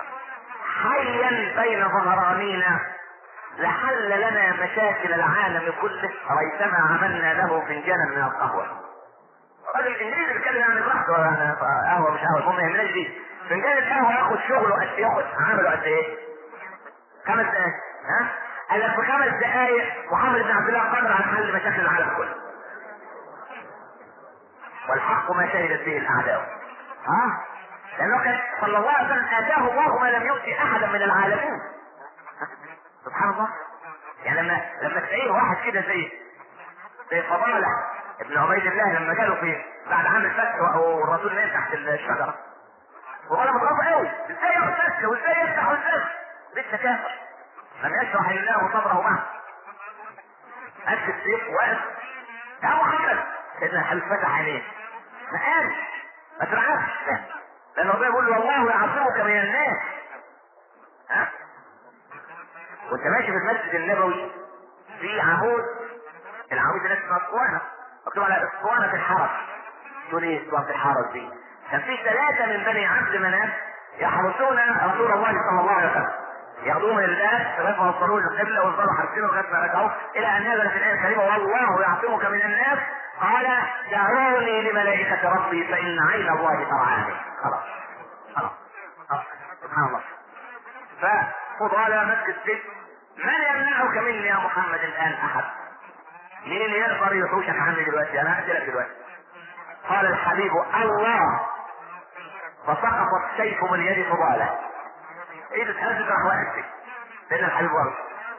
حيا بين ظهرانينا لحل لنا مشاكل العالم كله ريثما عملنا له فنجانا من القهوه. الراجل الانجليزي بيتكلم عن الرحت قهوه مش قهوه المهم يعملهاش دي. فنجان القهوه ياخد شغله قد ايه ياخد عمله قد ايه؟ خمس دقايق ها؟ قال لك في خمس دقايق محمد بن عبد الله قادر على حل مشاكل العالم كله. والحق ما شهدت به الاعداء ها لانه كان صلى الله عليه وسلم اتاه الله ما لم يؤتي احدا من العالمين سبحان الله يعني لما لما تلاقيه واحد كده زي زي فضالة ابن عبيد الله لما جاله في بعد عام الفتح والرسول نام تحت الشجرة وقال متغاظ قوي ازاي يفتح وازاي يفتح وازاي لسه كافر لم يشرح الله صدره معه أسك السيف وقف يا محمد سيدنا الحبيب فتح عينيه ما قالش ما ترعبش لأن ربنا بيقول له والله يعصمك من الناس ها وانت ماشي في المسجد النبوي في عمود العمود ده اسمه اسطوانه مكتوب على اسطوانه الحرس تقول ايه اسطوانه الحرس دي كان في ثلاثه من بني عبد مناف يحرسون رسول الله صلى الله عليه وسلم ياخذوه من الناس لغايه ما وصلوه للقبله ويفضلوا حارسينه لغايه ما رجعوه الى ان نزلت الايه الكريمه والله يعصمك من الناس قال دعوني لملائكه ربي فان عين الله ترعاني خلاص خلاص خلاص سبحان الله ففضال مسجد ست من يمنعك مني يا محمد الان احد مين اللي يقدر يحوشك عني دلوقتي انا هاتي لك دلوقتي قال الحبيب الله فسقط السيف من يد فضاله ايده اتهزت راح واقف لان الحبيب ورد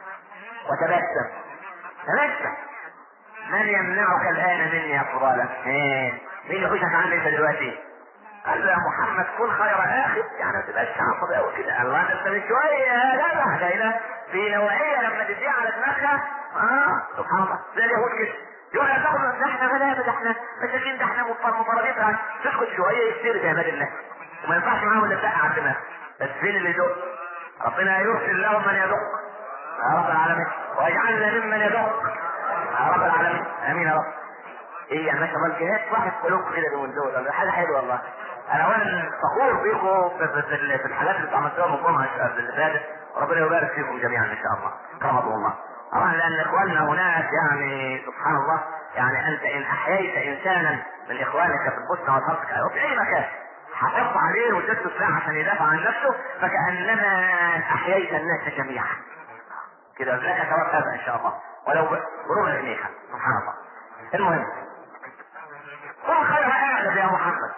وتبسم تبسم من يمنعك الان مني يا فضاله مين مين يحوشك عني انت دلوقتي قال له يا محمد كن خير اخي يعني ما تبقاش عصبي قوي كده الله ده انت من شويه لا لا ده هنا في نوعيه لما تديها على دماغها اه سبحان الله زي اليهود كده يقول لك تاخد ده احنا غلابه ده احنا مساكين ده احنا مفرغين تسكت شويه يصير زي عباد الله وما ينفعش معاهم الا تدق على الدماغ بس فين اللي يدق؟ ربنا يرسل لهم من يدق يا رب العالمين واجعلنا ممن يدق يا رب العالمين امين يا رب ايه يعني ما شاء الله الجهاد واحد قلوبكم كده من دول حاجه حلوه والله انا وانا فخور بيكم في, في, في الحاجات اللي عملتوها من الجمعه اللي فاتت وربنا يبارك فيكم جميعا ان شاء الله كرمكم الله طبعا لان اخواننا هناك يعني سبحان الله يعني انت ان احييت انسانا من اخوانك في البوسنه والهرسك او في اي مكان حافظت عليه واديته سلاح عشان يدافع عن نفسه فكانما احييت الناس جميعا كده لك ثواب هذا ان شاء الله ولو بربع جنيه سبحان الله المهم قل خير اعلم يا محمد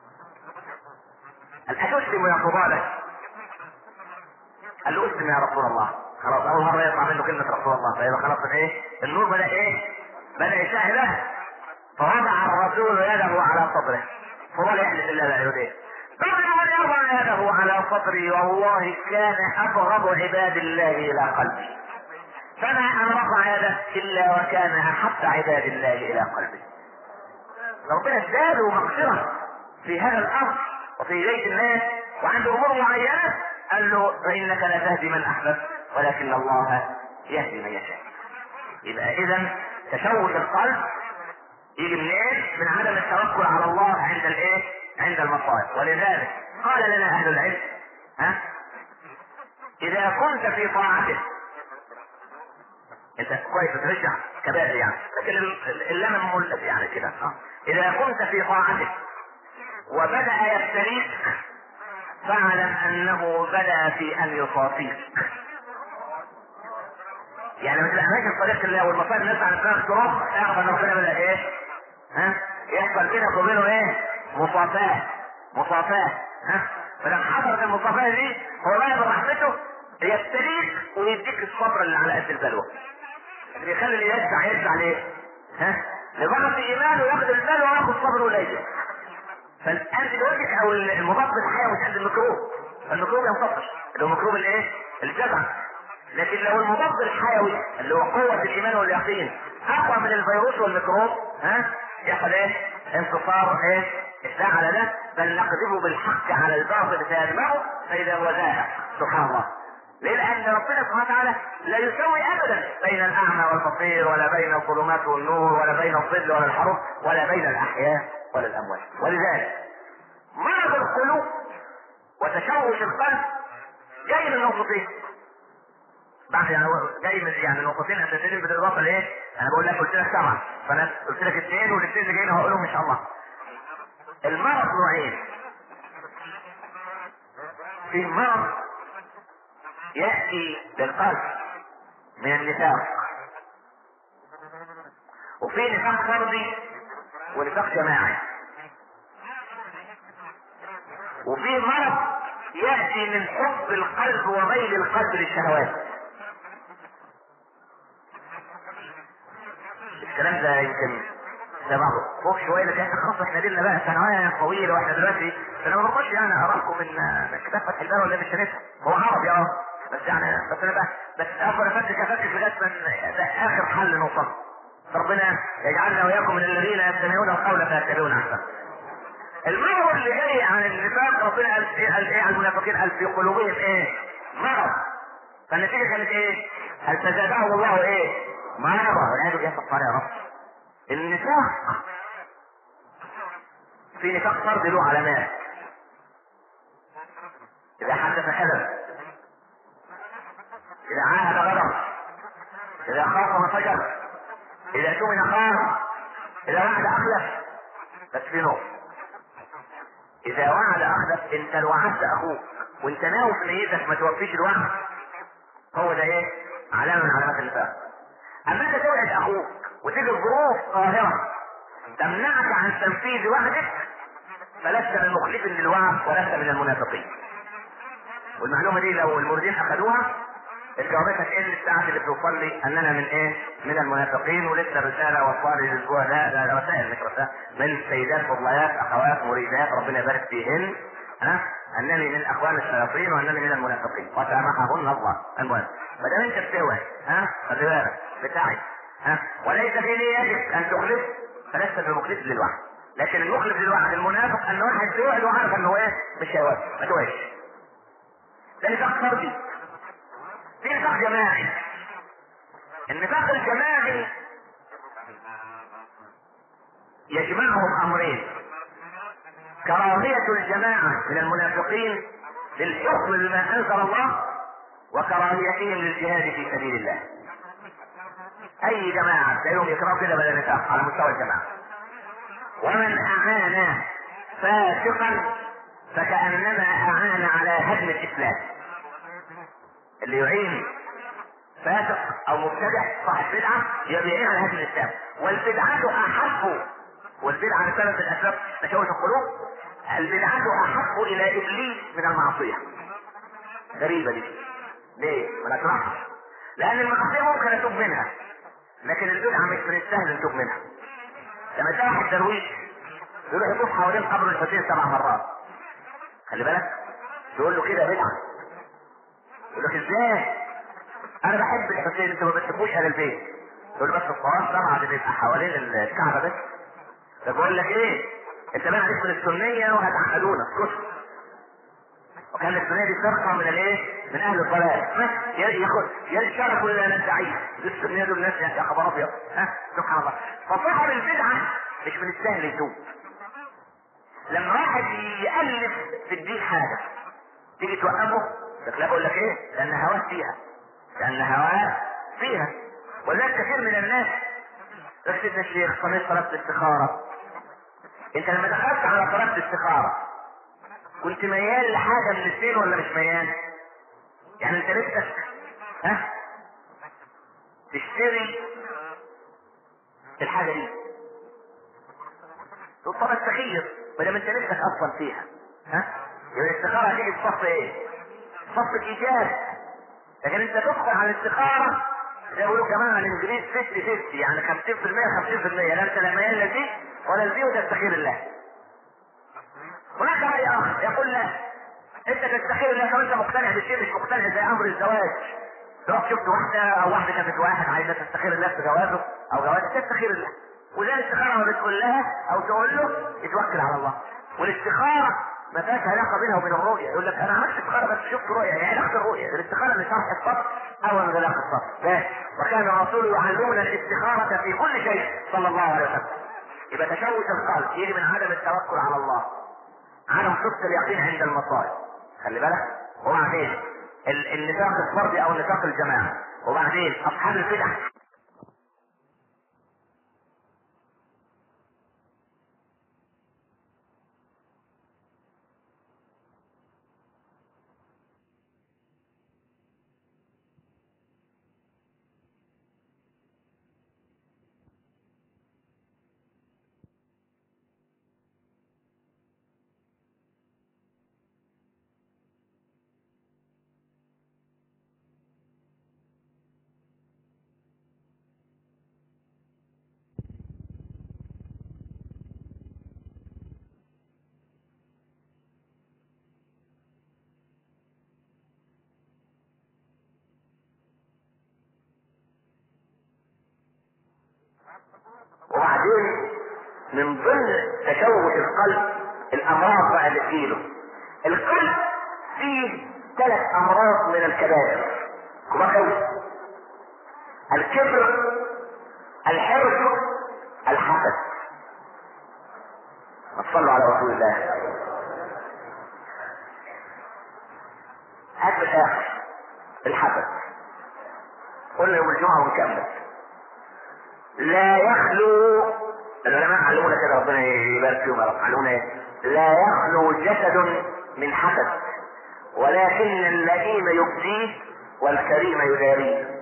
هل أتسلم يا فضالة؟ قال له اسلم يا رسول الله خلاص أول مرة يطلع منه كلمة رسول الله فإذا خلاص إيه؟ النور بدأ إيه؟ بدأ يشهد فوضع الرسول يده على صدره فضل يحلف الله بعيده قبل أن يضع يده على صدري والله كان أبغض عباد الله إلى قلبي فما أن رفع يده إلا وكان أحب عباد الله إلى قلبي ربنا ازداده مغفرة في هذا الأمر وفي بيت الناس وعنده امور معينه قال له فانك لا تهدي من احببت ولكن الله يهدي من يشاء يبقى اذا تشوش القلب يجي منين؟ من عدم التوكل على الله عند الايه؟ عند المصائب ولذلك قال لنا اهل العلم ها؟ اذا كنت في طاعته انت كويس بترجع كبائر يعني لكن اللمم ملت يعني كده اذا كنت في طاعته وبدأ يفتريك فاعلم انه بدأ في ان يصافيك يعني ما تبقى ماشي في طريق الله والمصائب الناس على دماغك تروح اعرف ان ربنا بدأ ايه؟ ها؟ يحصل بينك وبينه ايه؟ مصافاة مصافاة ها؟ فلما حصلت المصافاة دي هو بقى برحمته يفتريك ويديك الصبر اللي على قد البلوى اللي يخلي اللي يدفع يدفع ليه؟ ها؟ لضغط ايمانه ياخد المال وياخد صبره قليل فالانتيبيوتيك او المضاد الحيوي مش قد الميكروب الميكروب ينتصر اللي هو ميكروب الايه؟ الجزع لكن لو المضاد الحيوي اللي هو قوة الإيمان واليقين أقوى من الفيروس والميكروب ها يحصل إيه؟ انتصار إيه؟ على ده بل نقذفه بالحق على الباطل فيدمغه فإذا هو زاهق سبحان الله ليه؟ لأن ربنا سبحانه وتعالى لا يسوي أبدا بين الأعمى والبصير ولا بين الظلمات والنور ولا بين الظل ولا الحروب ولا بين الأحياء ولا الأموات ولذلك مرض القلوب وتشوش القلب جاي من نقطتين بعد يعني جاي من يعني نقطتين اساسيين بالاضافه لايه؟ انا بقول لك قلت لك سبعه فانا قلت لك اثنين والاثنين اللي جايين هقولهم ان شاء الله. المرض نوعين. في مرض ياتي للقلب من النفاق. وفي نفاق فردي ونفاق جماعي. وفي مرض يأتي من حب القلب وميل القلب للشهوات الكلام ده يمكن ده بعض فوق شويه لكن احنا خلاص احنا لنا بقى ثانويه طويله واحنا دلوقتي انا ما بخش يعني اراكم من من كتاب فتح الباب ولا من شريفها هو عربي اه بس يعني بس انا بقى بس افضل افكك افكك لغايه من ده اخر حل نوصل ربنا يجعلنا واياكم من الذين يستمعون القول فيتبعون احسن المرض اللي جاي عن النفاق ربنا قال ايه قال ايه على المنافقين قال في قلوبهم ايه مرض فالنتيجه كانت ايه؟ هل فزادهم الله ايه؟ مرض والعياذ بالله كفار يا رب النفاق في نفاق فرد له علامات اذا حدث كذب اذا عاهد غدر اذا خاف فجر اذا اؤتمن خان اذا وعد اخلف بس في نقطه اذا وعد اخلف انت لو وعدت اخوك وانت ناوي في نيتك ما توفيش الوعد هو ده ايه علامه من علامات النفاق اما انت توعد اخوك وتيجي ظروف قاهره تمنعك عن تنفيذ وعدك فلست من مخلف للوعد ولست من المنافقين والمعلومه دي لو الموردين اخذوها جاوبتك ايه الساعة اللي بتوصل لي اننا من ايه؟ من المنافقين ولسه رسالة وصل لي الاسبوع ده لا لا رسائل مش رسائل من سيدات فضليات اخوات مريدات ربنا يبارك فيهن ها انني من اخوان الشياطين وانني من المنافقين وسامحهن الله المهم ما دام انت بتوعد ها خلي بالك بتاعي ها وليس في نيتك ان تخلف فلست بمخلف للوعد لكن المخلف للوعد المنافق ان واحد بيوعد وعارف انه ايه مش هيوافق ما توعدش ده نفاق فردي في نفاق جماعي النفاق الجماعي يجمعهم امرين كراهية الجماعة من المنافقين للحكم بما انزل الله وكراهيتهم للجهاد في سبيل الله اي جماعة تلاقيهم يكرهوا كده بلا نفاق على مستوى الجماعة ومن اعان فاسقا فكأنما اعان على هدم الاسلام اللي يعين فاسق او مبتدع صاحب بدعة يبقى يعين على هدم الاسلام والبدعة احب والبدعة لسبب الاسباب تشوش القلوب البدعة احب الى ابليس من المعصية غريبة دي ليه؟ ما نشرحش لان المعصية ممكن اتوب منها لكن البدعة مش من السهل نتوب منها لما تلاقي واحد درويش يروح يطوف حوالين قبر الحسين سبع مرات خلي بالك تقول له كده بدعة يقول لك ازاي؟ انا بحب الحسين انتوا ما بتحبوش اهل البيت تقول له بس الصلاه طبعا بتبقى حوالين الكعبه بس فبقول لك ايه؟ انت بقى عرفت السنيه وهتعقدونا اسكت وكان السنيه دي فرقه من الايه؟ من اهل الضلال ياخد يشاركوا الى ندعيه السنيه دول الناس يا خبر ابيض ها سبحان الله فصاحب البدعه مش من السهل يتوب لما واحد يالف في الدين حاجه تيجي توقفه لك لا بقول لك ايه؟ لان هواه فيها لان هواه فيها ولذلك كثير من الناس يا سيدنا الشيخ صليت صلاه الاستخاره انت لما دخلت على صلاه الاستخاره كنت ميال لحاجه من الاثنين ولا مش ميال؟ يعني انت نفسك ها تشتري الحاجه دي تقول طب استخير ما دام انت نفسك اصلا فيها ها يبقى الاستخاره هتيجي في صف ايه؟ صف الايجاب لكن انت تدخل على الاستخاره زي ما بيقولوا كمان على الانجليز 50 50 يعني 50% 50% لا انت لا ميال لدي ولا لدي وتستخير الله هناك راي اخر يقول لا انت تستخير الله لو انت مقتنع بشيء مش مقتنع زي امر الزواج تروح شفت واحده او واحده شافت واحد عايزه تستخير الله في جوازه او جوازه تستخير الله وزي الاستخاره ما بتقول لها او تقول له يتوكل على الله والاستخاره ما فيهاش علاقه بينها وبين الرؤيه يقول لك انا عملت استخاره بس شفت رؤيه يعني علاقه الرؤيه الاستخاره اللي شرح الصف او من علاقه الصف لا وكان الرسول يعلمنا الاستخاره في كل شيء صلى الله عليه وسلم يبقى تشوش القلب يجي من عدم التوكل على الله عدم صدق اليقين عند المصائب خلي بالك وبعدين النفاق الفردي او النفاق الجماعي وبعدين اصحاب البدع وبعدين من ضمن تشوش القلب الامراض بقى اللي تجيله القلب فيه ثلاث امراض من الكبائر كبار قوي الكبر الحرص الحسد صلوا على رسول الله هات الاخر الحسد قلنا يوم الجمعه ونكمل لا يخلو العلماء علمونا كده ربنا يبارك فيهم يا رب علمونا ايه لا يخلو جسد من حسد ولكن اللئيم يبديه والكريم يداريه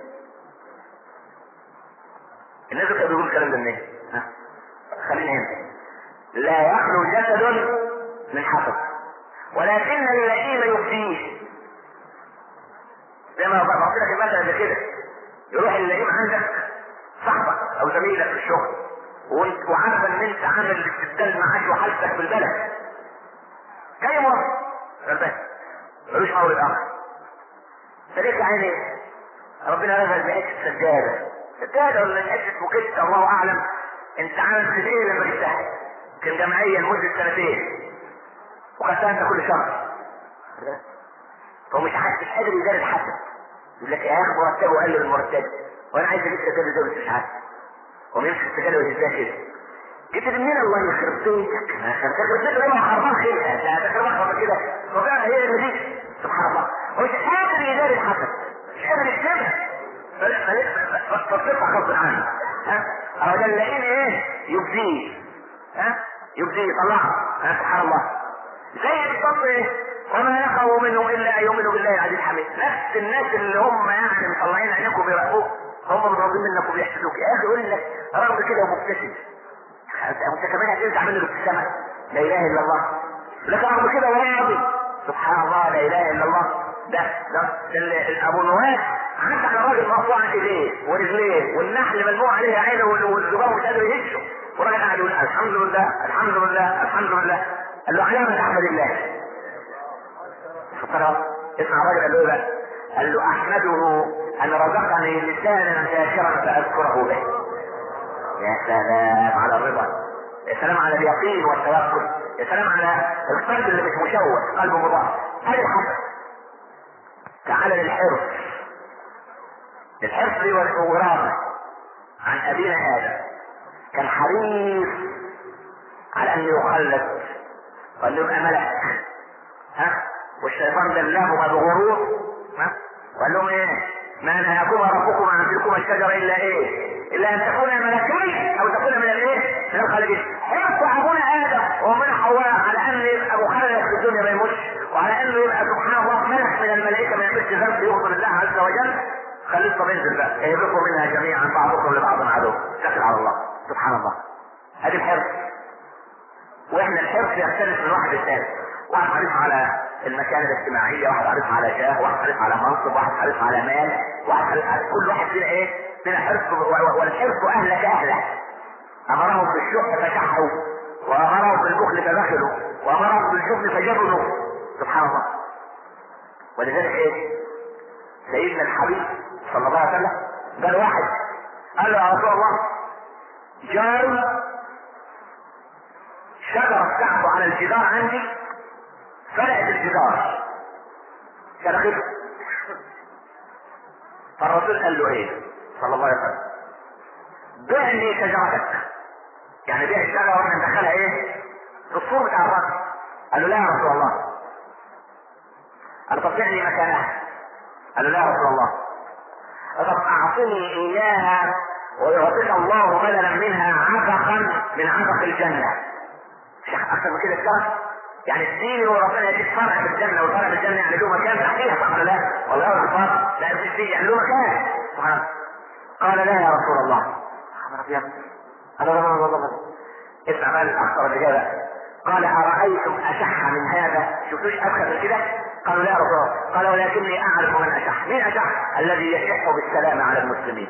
الناس كانوا بيقولوا الكلام ده منين؟ ها؟ خلينا هنا لا يخلو جسد من حسد ولكن اللئيم يبديه زي ما قلت لك المثل قبل كده يروح اللئيم عندك صاحبك او زميلك في الشغل وانت وعارف ان انت عامل استبدال معاش وحالتك في البلد جاي مرة غلبان ملوش مولد اخر فليك عيني ربنا نزل بحته سجاده سجاده ولا حته بوكيت الله اعلم انت عامل خديه لما جبتها كان جمعيه لمده سنتين وخدتها انت كل شهر هو مش عارف مش قادر يدار الحسد يقول لك يا اخي مرتبه قال له المرتب وانا عايز اجيب سجاده ده بس مش عارف هو يمسك السجاده ويهزها كده جبت منين الله يخرب بيتك تخرب بيتك لما خربان خير لا تخرب خربان كده وفعلا هي النتيجه سبحان الله هو مش قادر يدار الحسد مش قادر يكتبها فتصرفها غصب عنه ها او ده نلاقيه ايه يبديه ها يبديه يطلعها ها سبحان الله زي بالظبط ايه وما يخاف منه الا ان يؤمنوا بالله العزيز الحميد نفس الناس اللي هم يعني مطلعين عينيكم وبيراقبوك هم متراضين منك وبيحسدوك يا اخي قول لك رغم كده ومبتسم انت كمان هتنزع منه الابتسامه لا اله الا الله لك رغم كده وراضي سبحان الله لا اله الا الله ده ده ابو النواس عدى على راجل مقطوع ايديه ورجليه والنحل ملموع عليه عينه والزبار مش قادر يهشه والراجل قاعد يقول الحمد لله الحمد لله الحمد لله قال له علامة احمد الله فقال اسمع الراجل قال له ايه بقى؟ قال له احمده ان رزقني لسانا ذاكرا فاذكره به يا سلام على الرضا يا سلام على اليقين والتوكل يا سلام على القلب اللي مش مشوش قلبه مضاعف هذه الحسن تعال للحرص الحرص والإغراء عن أبينا آدم كان حريص على أن يخلد وأن يبقى ملك ها والشيطان دلهما بغرور ها وقال لهم ايه ما نهاكما ربكما عن تلكما الشجرة إلا ايه إلا أن تكونا ملكين أو تكونا من الايه من الخالدين حرص أبونا آدم وأمنا حواء على أن يبقى مخلد في الدنيا ما يموتش وعلى أنه يبقى سبحان الله ملك من الملائكة ما يعملش ذنب يغفر الله عز وجل خليكم ينزل بقى يهلكوا منها جميعا بعضكم لبعض عدو شكر على الله سبحان الله هذه الحرص واحنا الحرص يختلف من واحد للثاني واحد حريص على المكانة الاجتماعية واحد حريص على جاه واحد حريص على منصب واحد حريص على مال واحد حريص على كل واحد فينا ايه فينا حرص والحرص اهلك اهله امرهم بالشح فشحوا وامرهم بالبخل فبخلوا وامرهم بالجبن فجبنوا سبحان الله ولذلك ايه سيدنا الحبيب صلى الله عليه وسلم قال واحد قال له يا رسول الله جار شجرة بتاعته على الجدار عندي فرقت الجدار شرخته فالرسول قال له ايه صلى الله عليه وسلم بعني شجرتك يعني بيع الشجرة واحنا ندخلها ايه في السور بتاع الرجل قال له لا يا رسول الله قال طب بعني مكانها قال له لا يا رسول الله طب اعطني اياها ويعطيك الله بدلا منها عبقا من عبق الجنه مش اكثر من كده الشرف يعني اديني وربنا يديك فرع في الجنه والفرع في الجنه يعني له مكان تحتيها صح ولا لا؟ والله اكبر لا مش دي يعني له مكان سبحان قال لا يا رسول الله خبر ابيض لا لا لا لا اسمع بقى الاخطر اللي جاي قال ارايتم اشح من هذا شفتوش ابخس من كده قالوا لا يا رسول الله قال ولكني اعرف من اشح مين اشح الذي يشح بالسلام على المسلمين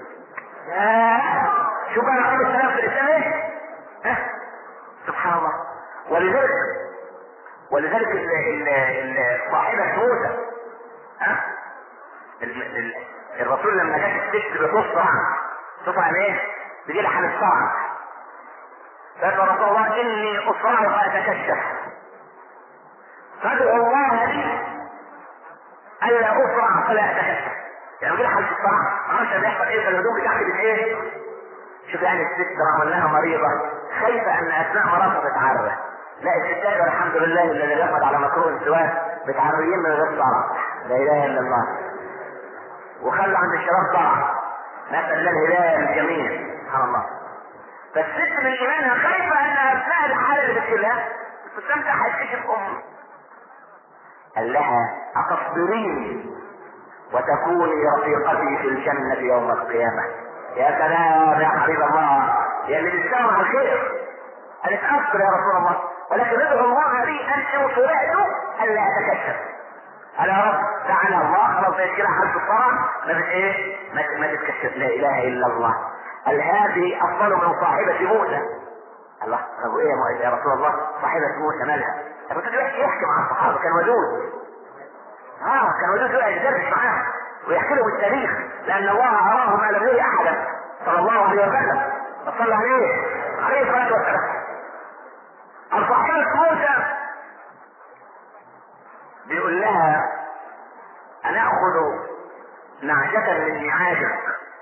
شوف انا قبل السلام في الاسلام ايه ها سبحان الله ولذلك ولذلك ال ال ال صاحبة موسى ها ال ال الرسول لما جت الست بتصرع تصرع ايه؟ بيجي لها حالة صرع فقال رسول الله اني اصرع فاتكشف فادعو الله لي الا اصرع فلا اتكشف يعني غير حالة الصرع ما اعرفش بيحصل ايه في الهدوم بتاعتي بايه شوف يعني الست رغم انها مريضة خايفة ان اثناء مرضها تتعرى لا الستات والحمد لله الذي يقعد على مكروه السواك متعريين من غير صرع لا اله الا الله وخلوا عند الشباب صرع نسأل الله الهداية للجميع سبحان الله فالست من ايمانها خايفة ان اثناء الحالة اللي بتجيلها تستمتع هتكشف ام قال لها اتصبرين وتكوني رفيقتي في الجنة يوم القيامة يا سلام يا حبيب الله يا اللي بتساوي الخير قالت اصبر يا رسول الله ولكن ادعو الله لي ان ان فرعت الا اتكشف قال يا رب تعالى الله خلاص زي كده حالة الصرع ما بت ايه ما ما تتكشف لا اله الا الله قال هذه افضل من صاحبة موسى الله طب ايه يا رسول الله صاحبة موسى مالها الرسول يحكي مع الصحابة كان ودود اه كان ودود يقعد يدرس معاهم ويحكي لهم التاريخ لان الله اراه ما لم يري احدا صلى الله عليه وسلم وصلى عليه عليه الصلاه والسلام الصحابة موسى بيقول لها أنأخذ نعجة من نعاجك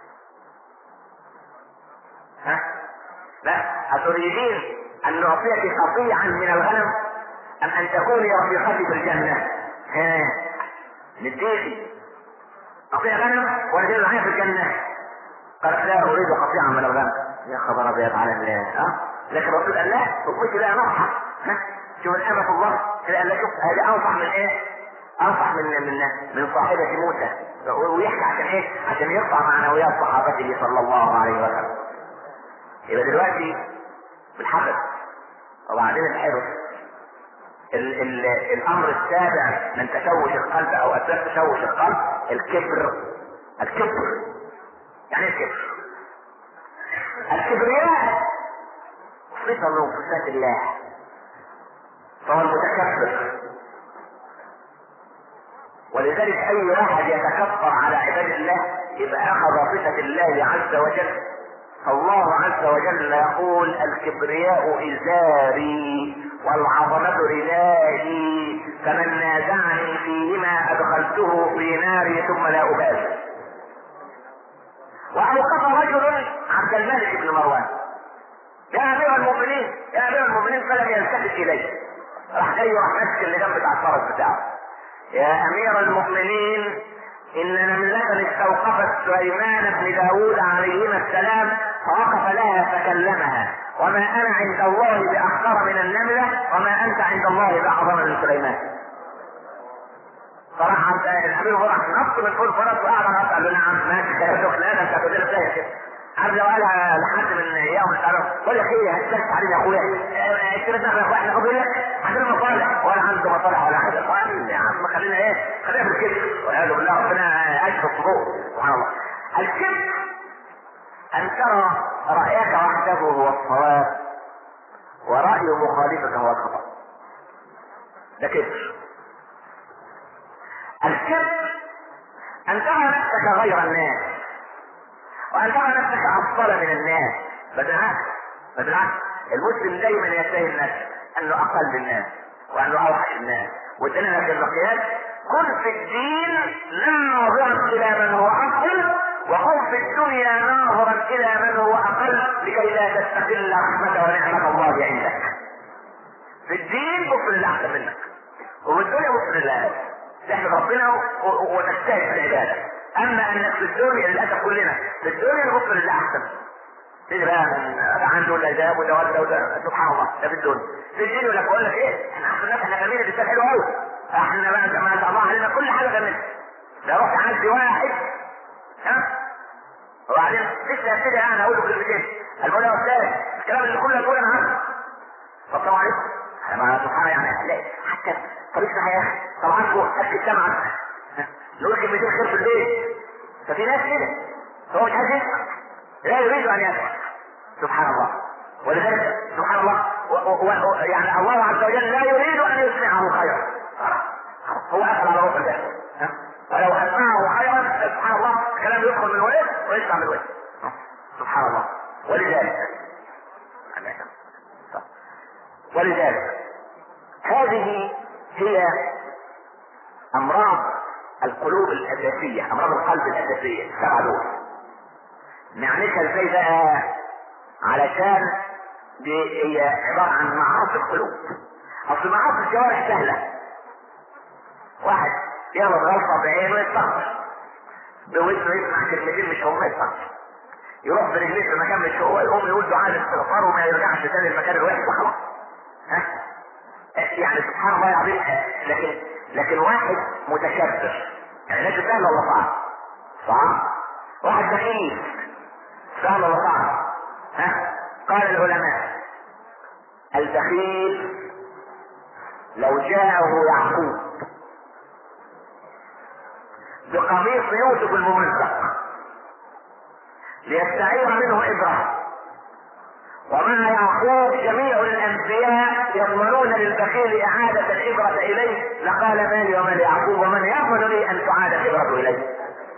ها؟ لا أتريدين أن نعطيك قطيعا من الغنم أم أن تكوني رفيقتي في الجنة؟ ها نديكي قطيع غنم ولا معايا في الجنة؟ قالت لا أريد قطيعا من الغنم يا خبر أبيض على الله ها؟ لكن الرسول قال لا تخش بقى نصحة ها؟ شوف الأمة الله كده قال لا شوف هذه أنصح من إيه؟ أنصح من من من صاحبة موسى ويحكي عشان إيه؟ عشان يرفع معنويات صحابته صلى الله عليه وسلم. يبقى دلوقتي بالحدث وبعدين الحرص ال ال الامر السابع من تشوش القلب او اسباب تشوش القلب الكبر الكبر يعني ايه الكبر الكبرياء صفه من صفات الله فهو المتكبر ولذلك اي واحد يتكبر على عباد الله يبقى اخذ صفه الله عز وجل الله عز وجل يقول الكبرياء ازاري والعظمة ردائي فمن نازعني فيهما ادخلته في ناري ثم لا ابالي واوقف رجل عبد الملك بن مروان يا امير المؤمنين يا امير المؤمنين فلم يلتفت اليه راح جاي راح ماسك اللي جنب بتاع الفرس بتاعه يا امير المؤمنين ان نملة استوقفت سليمان بن داود عليهما السلام فوقف لها فكلمها وما انا عند الله باحقر من النملة وما انت عند الله باعظم من سليمان فراح الامير راح نط من فوق الفرس وقعد على قال له نعم ماشي كلامك لا ده انت هتقول لي ازاي كده عارف لو قالها لحد من ايام تعالوا قول يا اخي هتسكت علينا يا اخويا اشتريت يا اخويا احنا قبل عندنا مصالح ولا عنده مصالح ولا حاجه يا عم خلينا ايه خلينا في الكذب والعياذ بالله ربنا اشفى الصدور سبحان الله الكذب ان ترى رايك وحده هو الصواب وراي مخالفك هو الخطا ده كذب الكذب ان ترى نفسك غير الناس وان ترى نفسك افضل من الناس بالعكس بالعكس المسلم دايما يتهم نفسه انه اقل الناس وانه اوحش الناس وادينا في المقياس كن في الدين ناظرا الى من هو افضل وكن في الدنيا ناظرا الى من هو اقل لكي لا تستقل رحمه ونعمه الله عندك في الدين بص لله احسن منك وفي الدنيا بص لله تحمد ربنا وتجتهد في العباده اما انك في الدنيا للاسف كلنا في الدنيا نبص لله احسن تيجي بقى ده عنده ولا ده وده وده وده سبحان الله ده في الدنيا في الدين يقول لك بقول لك ايه احنا احسن ناس احنا جميل الانسان حلو قوي احنا بقى ما شاء الله علينا كل حاجه جميله ده رحت عندي واحد ها وبعدين لسه هبتدي انا اقول له كلمتين المولى يا استاذ الكلام اللي كله تقول انا عارفه طب السلام عليكم ما سبحان يعني هتلاقي حتى طريقنا يا اخي طبعا اكل السمع نقول كلمتين خير في البيت ففي ناس كده هو مش عايز يسمع لا يريد ان يسمع سبحان الله ولذلك سبحان الله و و و يعني الله عز وجل لا يريد ان يسمعه خيرا هو اخذ على روح الله ولو اسمعه خيرا سبحان الله الكلام يدخل من وجه ويطلع من وجه سبحان الله ولذلك ولذلك هذه هي امراض القلوب الاساسيه امراض القلب الاساسيه السبعه دول نعنيها ازاي بقى علشان دي هي عباره عن معاصي القلوب اصل معاصي الجوارح سهله واحد يغلط غلطه بعينه يستغفر بودنه يسمع كلمتين مش هم يستغفر يروح برجليه في مكان مش هو يقوم يقول دعاء الاستغفار وما يرجعش تاني المكان الوحش وخلاص ها يعني سبحان الله العظيم لكن لكن واحد متكبر يعني لكن سهل ولا صعب؟ صعب واحد بخيل سهل ولا صعب؟ ها قال العلماء البخيل لو جاءه يعقوب بقميص يوسف الممزق ليستعير منه إبرة ومع يعقوب جميع الأنبياء يضمنون للبخيل إعادة العبرة إليه لقال مالي ومال يعقوب ومن يضمن لي أن تعاد العبرة إليه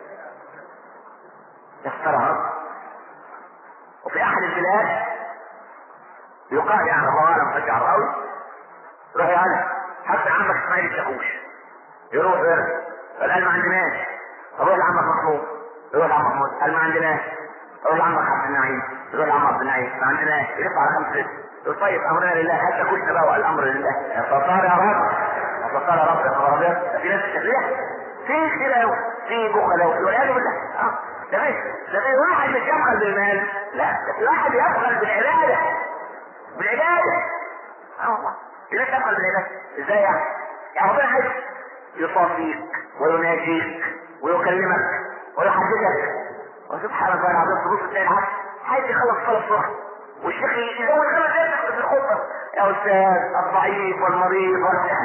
يسترها وفي أحد البلاد يقال يعني الله أعلم فجع الراوي روح يا هلا حتى عمك إسماعيل الشاكوش يروح يرجع فالآن ما عندناش روح لعمك محمود يروح لعمك محمود قال ما عندناش يقول عمك عبد النعيم يقول عم عبد النعيم ما عندناش يرفع على خمس رزق يقول طيب امرنا لله حتى كلنا بقى الامر لله يا ستار يا رب يا ستار يا رب يا خبر ابيض في ناس تشريح في خلاف في بخلاء والعياذ بالله اه ده مش ده في واحد مش يبخل بالمال لا ده في واحد يبخل بالعباده بالعباده اه والله في ناس تبخل بالعباده ازاي يعني؟ يعني ربنا عايز يصافيك ويناجيك ويكلمك ويحدثك وسبحان الله العظيم تبص تلاقي العبد عايز يخلص صلاه الصبح والشيخ يزود خمس دقايق في الخطبه يا استاذ الضعيف والمريض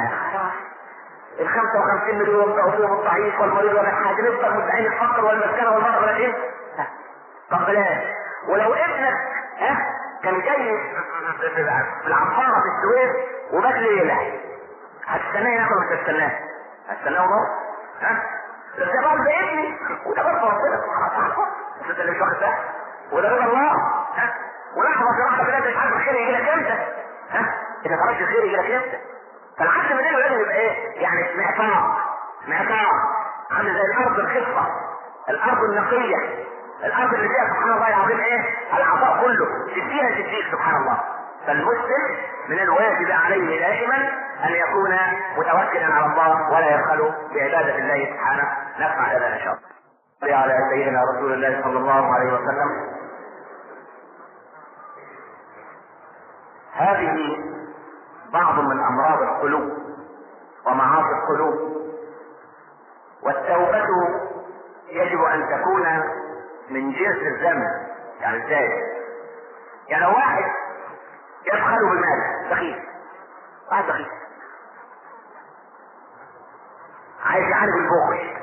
ال 55 مليون بقوا فيهم الضعيف والمريض ولا حاجه نفضل مدعين الفقر والمسكنه والمرض ولا ايه؟ طب بلاش ولو ابنك ها كان جاي في العصاره في السويس وبات ليله هتستناه ياكل ولا هتستناه؟ هتستناه ونص ها؟ ده برضه ابني وده برضه ربنا سبحانه وتعالى انت اللي مش واخد بالك وده رضا الله ها ولحظه واحده كده انت مش عارف الخير يجي لك امتى ها اذا خرجت الخير يجي لك امتى فالعكس من هنا لازم يبقى ايه يعني معطاء معطاء عامل زي الارض الخصبه الارض النقيه الارض اللي فيها سبحان الله العظيم ايه العطاء كله تديها تديك سبحان الله فالمسلم من الواجب عليه دائما ان يكون متوكلا على الله ولا يبخل بعباده الله سبحانه نفع هذا ان شاء الله على سيدنا رسول الله صلى الله عليه وسلم هذه بعض من امراض القلوب ومعاصي القلوب والتوبة يجب ان تكون من جنس الذنب يعني ازاي؟ يعني لو واحد يبخل بالمال بخيل واحد بخيل عايز يعالج البخل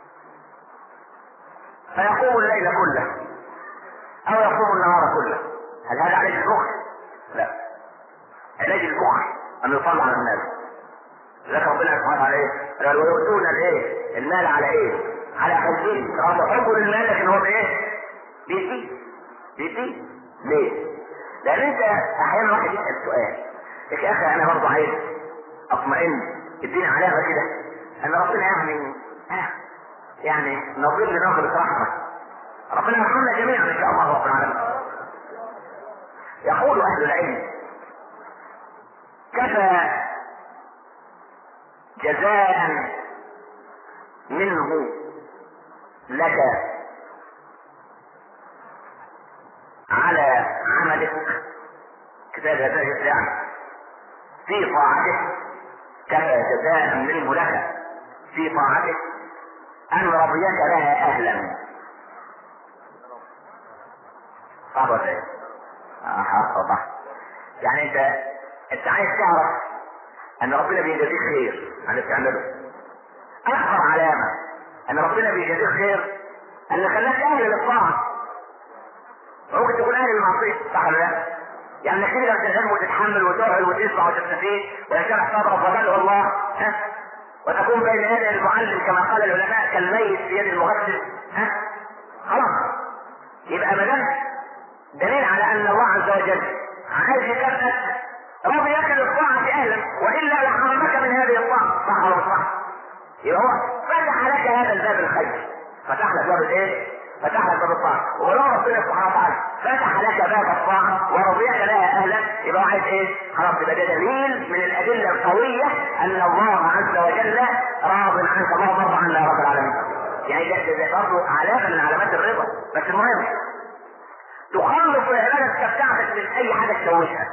فيقوم الليل كله او يقوم النهار كله هل هذا علاج البخل؟ لا علاج البخل ان يطلع على الناس لك ربنا سبحانه وتعالى ايه؟ قال ويؤتون الايه؟ المال على ايه؟ على حبه رغم حبه للمال لكن هو بايه؟ بيزيد بيزيد ليه؟ لان انت احيانا واحد يسال سؤال يا اخي انا برضه عايز اطمئن اديني علامه كده ان ربنا يعني آه يعني نظير لنظرة رحمة ربنا يرحمنا جميعا ان شاء الله رب العالمين يقول اهل العلم كفى جزاء منه لك على عملك كتاب هذا يعني في طاعتك كفى جزاء منه لك في طاعتك ان رضيك لها اهلا صح ولا ايه؟ اه صح يعني انت انت عايز تعرف ان ربنا بيجازيك خير على اللي بتعمله اكبر علامه ان ربنا بيجازيك خير ان خلاك اهل للطاعه ممكن تكون اهل للمعصيه صح ولا لا؟ يعني انك تقدر تفهم وتتحمل وتقعد وتسمع وتستفيد ويشرح صدرك وتدعو الله ها وتكون بين يدي المعلم كما قال العلماء كالميت في يد المغسل ها خلاص يبقى ما دام دليل على ان الله عز وجل عايز يكافئك رضيك للطاعة اهلا والا لحرمك من هذه الطاعة صح ولا مش صح؟ يبقى هو فتح لك هذا الباب الخير فتح لك باب الايه؟ فتح لك باب الطاعة ولو ربنا سبحانه وتعالى فتح لك باب الطاعة ورضيك لها اهلا يبقى هو عايز ايه؟ خلاص يبقى ده دليل من الادلة القوية ان الله عز وجل راض عنك اللهم ارضى عنا يا رب العالمين. يعني ده ده برضه علامة من علامات الرضا بس المهم تخلص العبادة بتاعتك من اي حاجة تشوشها.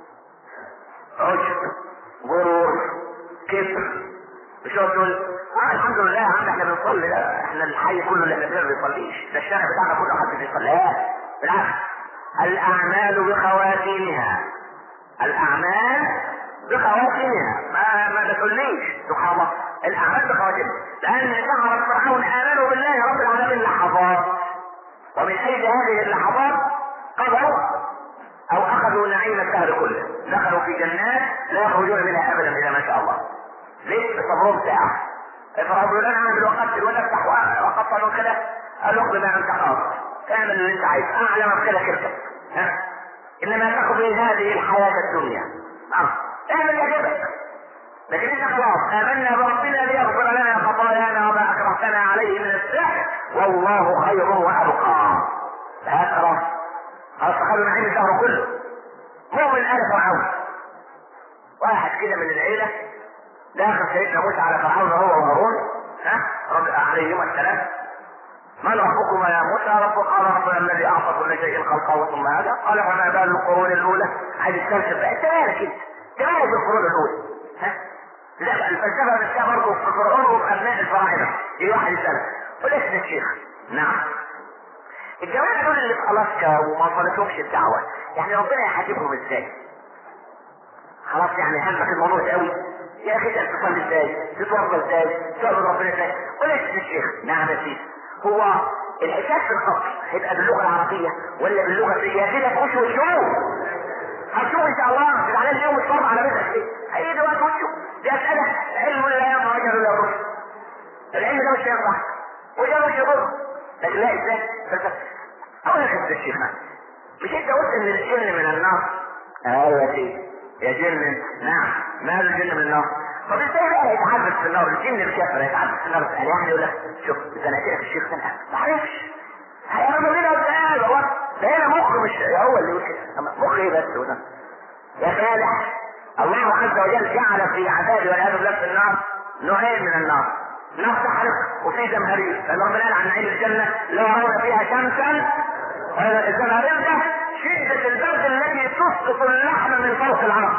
عجب غرور كبر مش هو تقول آه الحمد لله يا عم احنا بنصلي لا احنا الحي كله اللي احنا فيه ما بيصليش ده الشارع بتاعنا كله حد بيصلي لا بالعكس الاعمال بخواتيمها الاعمال بخواتيمها ما ما تقوليش سبحان الله الاعمال بخواتيمها لان سحرة فرعون امنوا بالله رب العالمين لحظات ومن اجل هذه اللحظات قضوا او اخذوا نعيم الدهر كله دخلوا في جنات لا يخرجون منها ابدا الا ما شاء الله ليه بصبرهم ساعة فربنا لنا اعمل وقتل ونفتح وقطع وكذا قال اقضي ما انت قاضي اعمل اللي انت عايزه اعلم بكده كرتك ها انما تقضي هذه الحياة الدنيا اه اعمل اللي يعجبك لكن انت خلاص امنا بربنا ليغفر لنا خطايانا وما اكرهتنا عليه من السحر والله خير وابقى لا خلاص خلاص اخذوا نعيم الدهر كله مؤمن ال فرعون واحد كده من العيله داخل سيدنا موسى على فرعون هو وهارون ها رب عليهما السلام من ربكما يا موسى رب قال ربنا الذي اعطى كل شيء خلقه ثم هذا قال فما بال القرون الاولى عايز تستنشق بقى انت مالك انت انت مالك بالقرون الاولى ها لا بقى الفلسفه نفسها برضه في فرعون وفي ابناء الفراعنه يجي واحد يسالك وليس يا شيخ نعم الجماعه دول اللي في الاسكا وما وصلتهمش الدعوه يعني ربنا يحاسبهم ازاي؟ خلاص يعني همك الموضوع ده قوي يا اخي انت تصلي ازاي؟ تتوضا ازاي؟ تعبد ربنا ازاي؟ وليس يا شيخ نعم يا سيدي هو الحساب في الخط هيبقى باللغه العربيه ولا باللغه السياسيه وش وشوف هتشوف ان شاء الله في العالم اليوم الصبر على رزقك ايه؟ هيجي وقت وشه دي اسئله علم لا ينفع رجل ولا يضر العلم ده مش هينفع وده مش يضر لكن لا ازاي؟ اولا خدت الشيخ مش انت قلت ان الجن من النار؟ ايوه يا سيدي يا جن نعم ما هذا الجن من النار طب ازاي بقى يتعبد في النار الجن الكافر يتعبد في النار قال يعني يقول لك شوف سنتين الشيخ سنة ما عرفش هيعملوا لنا ازاي هو ده هنا مخ مش هو اللي يقول كده مخ ايه بس وده يا فالح الله عز وجل جعل في عذاب والعياذ بالله في النار نوعين من النار نار تحرق وفي زمهرير لان ربنا قال عن عين الجنه لا يرون فيها شمسا الزمهرير ده شدة البرد التي تسقط اللحم من فوق العرق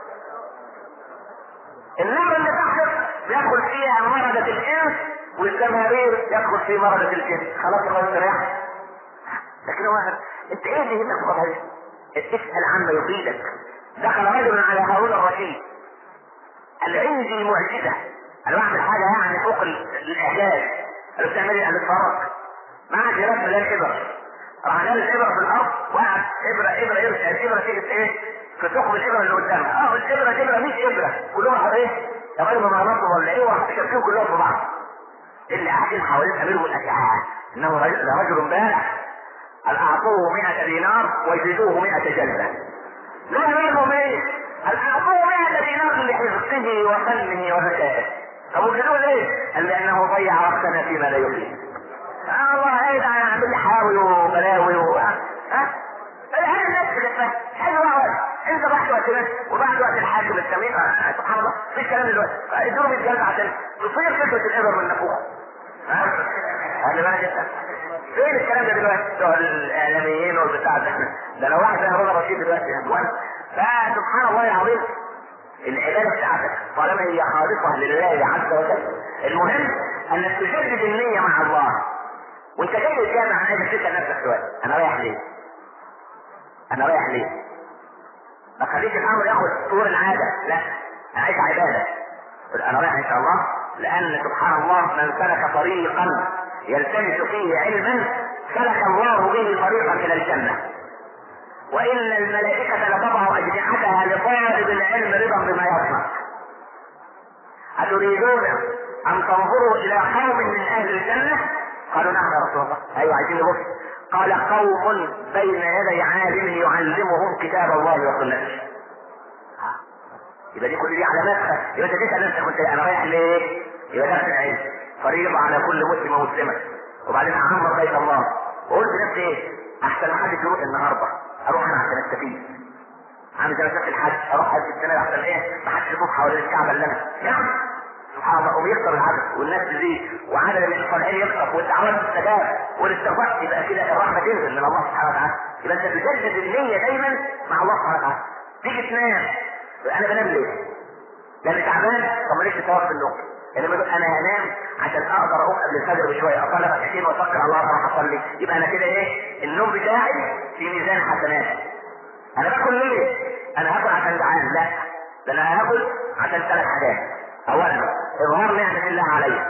النار اللي تحت يدخل فيها مردة الانس والزمهرير يدخل في مردة الجن خلاص الله يستريح لكن هو انت ايه اللي يهمك في هذا اسأل عما يفيدك دخل رجل على هارون الرشيد قال عندي معجزة انا بعمل حاجة يعني فوق الاعجاز قال له بتعمل ايه؟ قال اتفرج معك جراس مليان كبر راح جاب الابره في الارض وقعد ابره ابره يرسل الابره تيجي ايه في ثقب الابره اللي قدامها اه الابره ابره 100 ابره كلهم راحوا ايه يا راجل ما نصب ولا ايه وراح شابكين كلهم في بعض اللي قاعدين حوالين امير الاشعاع انه رجل رجل بارع قال اعطوه 100 دينار ويزيدوه 100 جلده لا منهم ايه قال اعطوه 100 دينار لحفظه وفنه وذكائه طب وزيدوه ليه؟ قال لانه ضيع وقتنا فيما لا يفيد آه الله هيدا يعمل لي حاوي وبلاوي و ها هذا الناس اللي حلو واحد انت بعد وقت بس وبعد وقت الحاكم السميع آه. سبحان الله في كلام دلوقتي ادوا 100 جلد عشان تصير فكره الابر من نفوخ ها هذا ما جدا فين الكلام ده دلوقتي بتوع الاعلاميين والبتاع ده ده لو واحد زي هارون الرشيد دلوقتي يا اخوان فسبحان الله العظيم العباده بتاعتك طالما هي خالصه لله عز وجل المهم انك تجدد النيه مع الله وانت جاي الجامع انا عايزك تسال نفسك سؤال انا رايح ليه؟ انا رايح ليه؟ ما خليش الامر ياخد طور العاده لا انا عايز عباده انا رايح ان شاء الله لان سبحان الله من سلك طريقا يلتمس فيه علما سلك الله به طريقا الى الجنه وان الملائكه لتضع اجنحتها لطالب العلم رضا بما يصنع اتريدون ان تنظروا الى قوم من اهل الجنه قالوا نعم يا رسول الله ايوه عايزين نبص قال قوم بين يدي عالم يعلمهم كتاب الله وسنته يبقى دي كل دي علامات يبقى انت تسال نفسك كنت انا رايح ليه؟ يبقى ده في العلم فريضه على كل مسلم ومسلمه وبعدين اعمر بيت الله وقلت لنفسي ايه؟ احسن ما حد يروح النهارده اروح انا عشان استفيد عامل زي مسافه الحج اروح حج السنه احسن ايه؟ ما حدش يطوف حوالين الكعبه الا انا يعني سبحان الله ويكثر العدد والناس تزيد وعدد من الصالحين يكثر والدعوات تستجاب والاستغفار يبقى كده الرحمه تنزل من الله سبحانه وتعالى يبقى انت تجدد النيه دايما مع الله سبحانه وتعالى تيجي تنام انا بنام ليه؟ لان تعبان طب ماليش ثواب في النوم يعني بقول انا هنام عشان اقدر اقوم قبل الفجر بشويه اصلي ركعتين وافكر الله اروح اصلي يبقى انا كده ايه النوم بتاعي في ميزان حسنات انا باكل ليه؟ انا هاكل عشان جعان لا ده انا هاكل عشان ثلاث حاجات اولا اظهار نعمه الله علي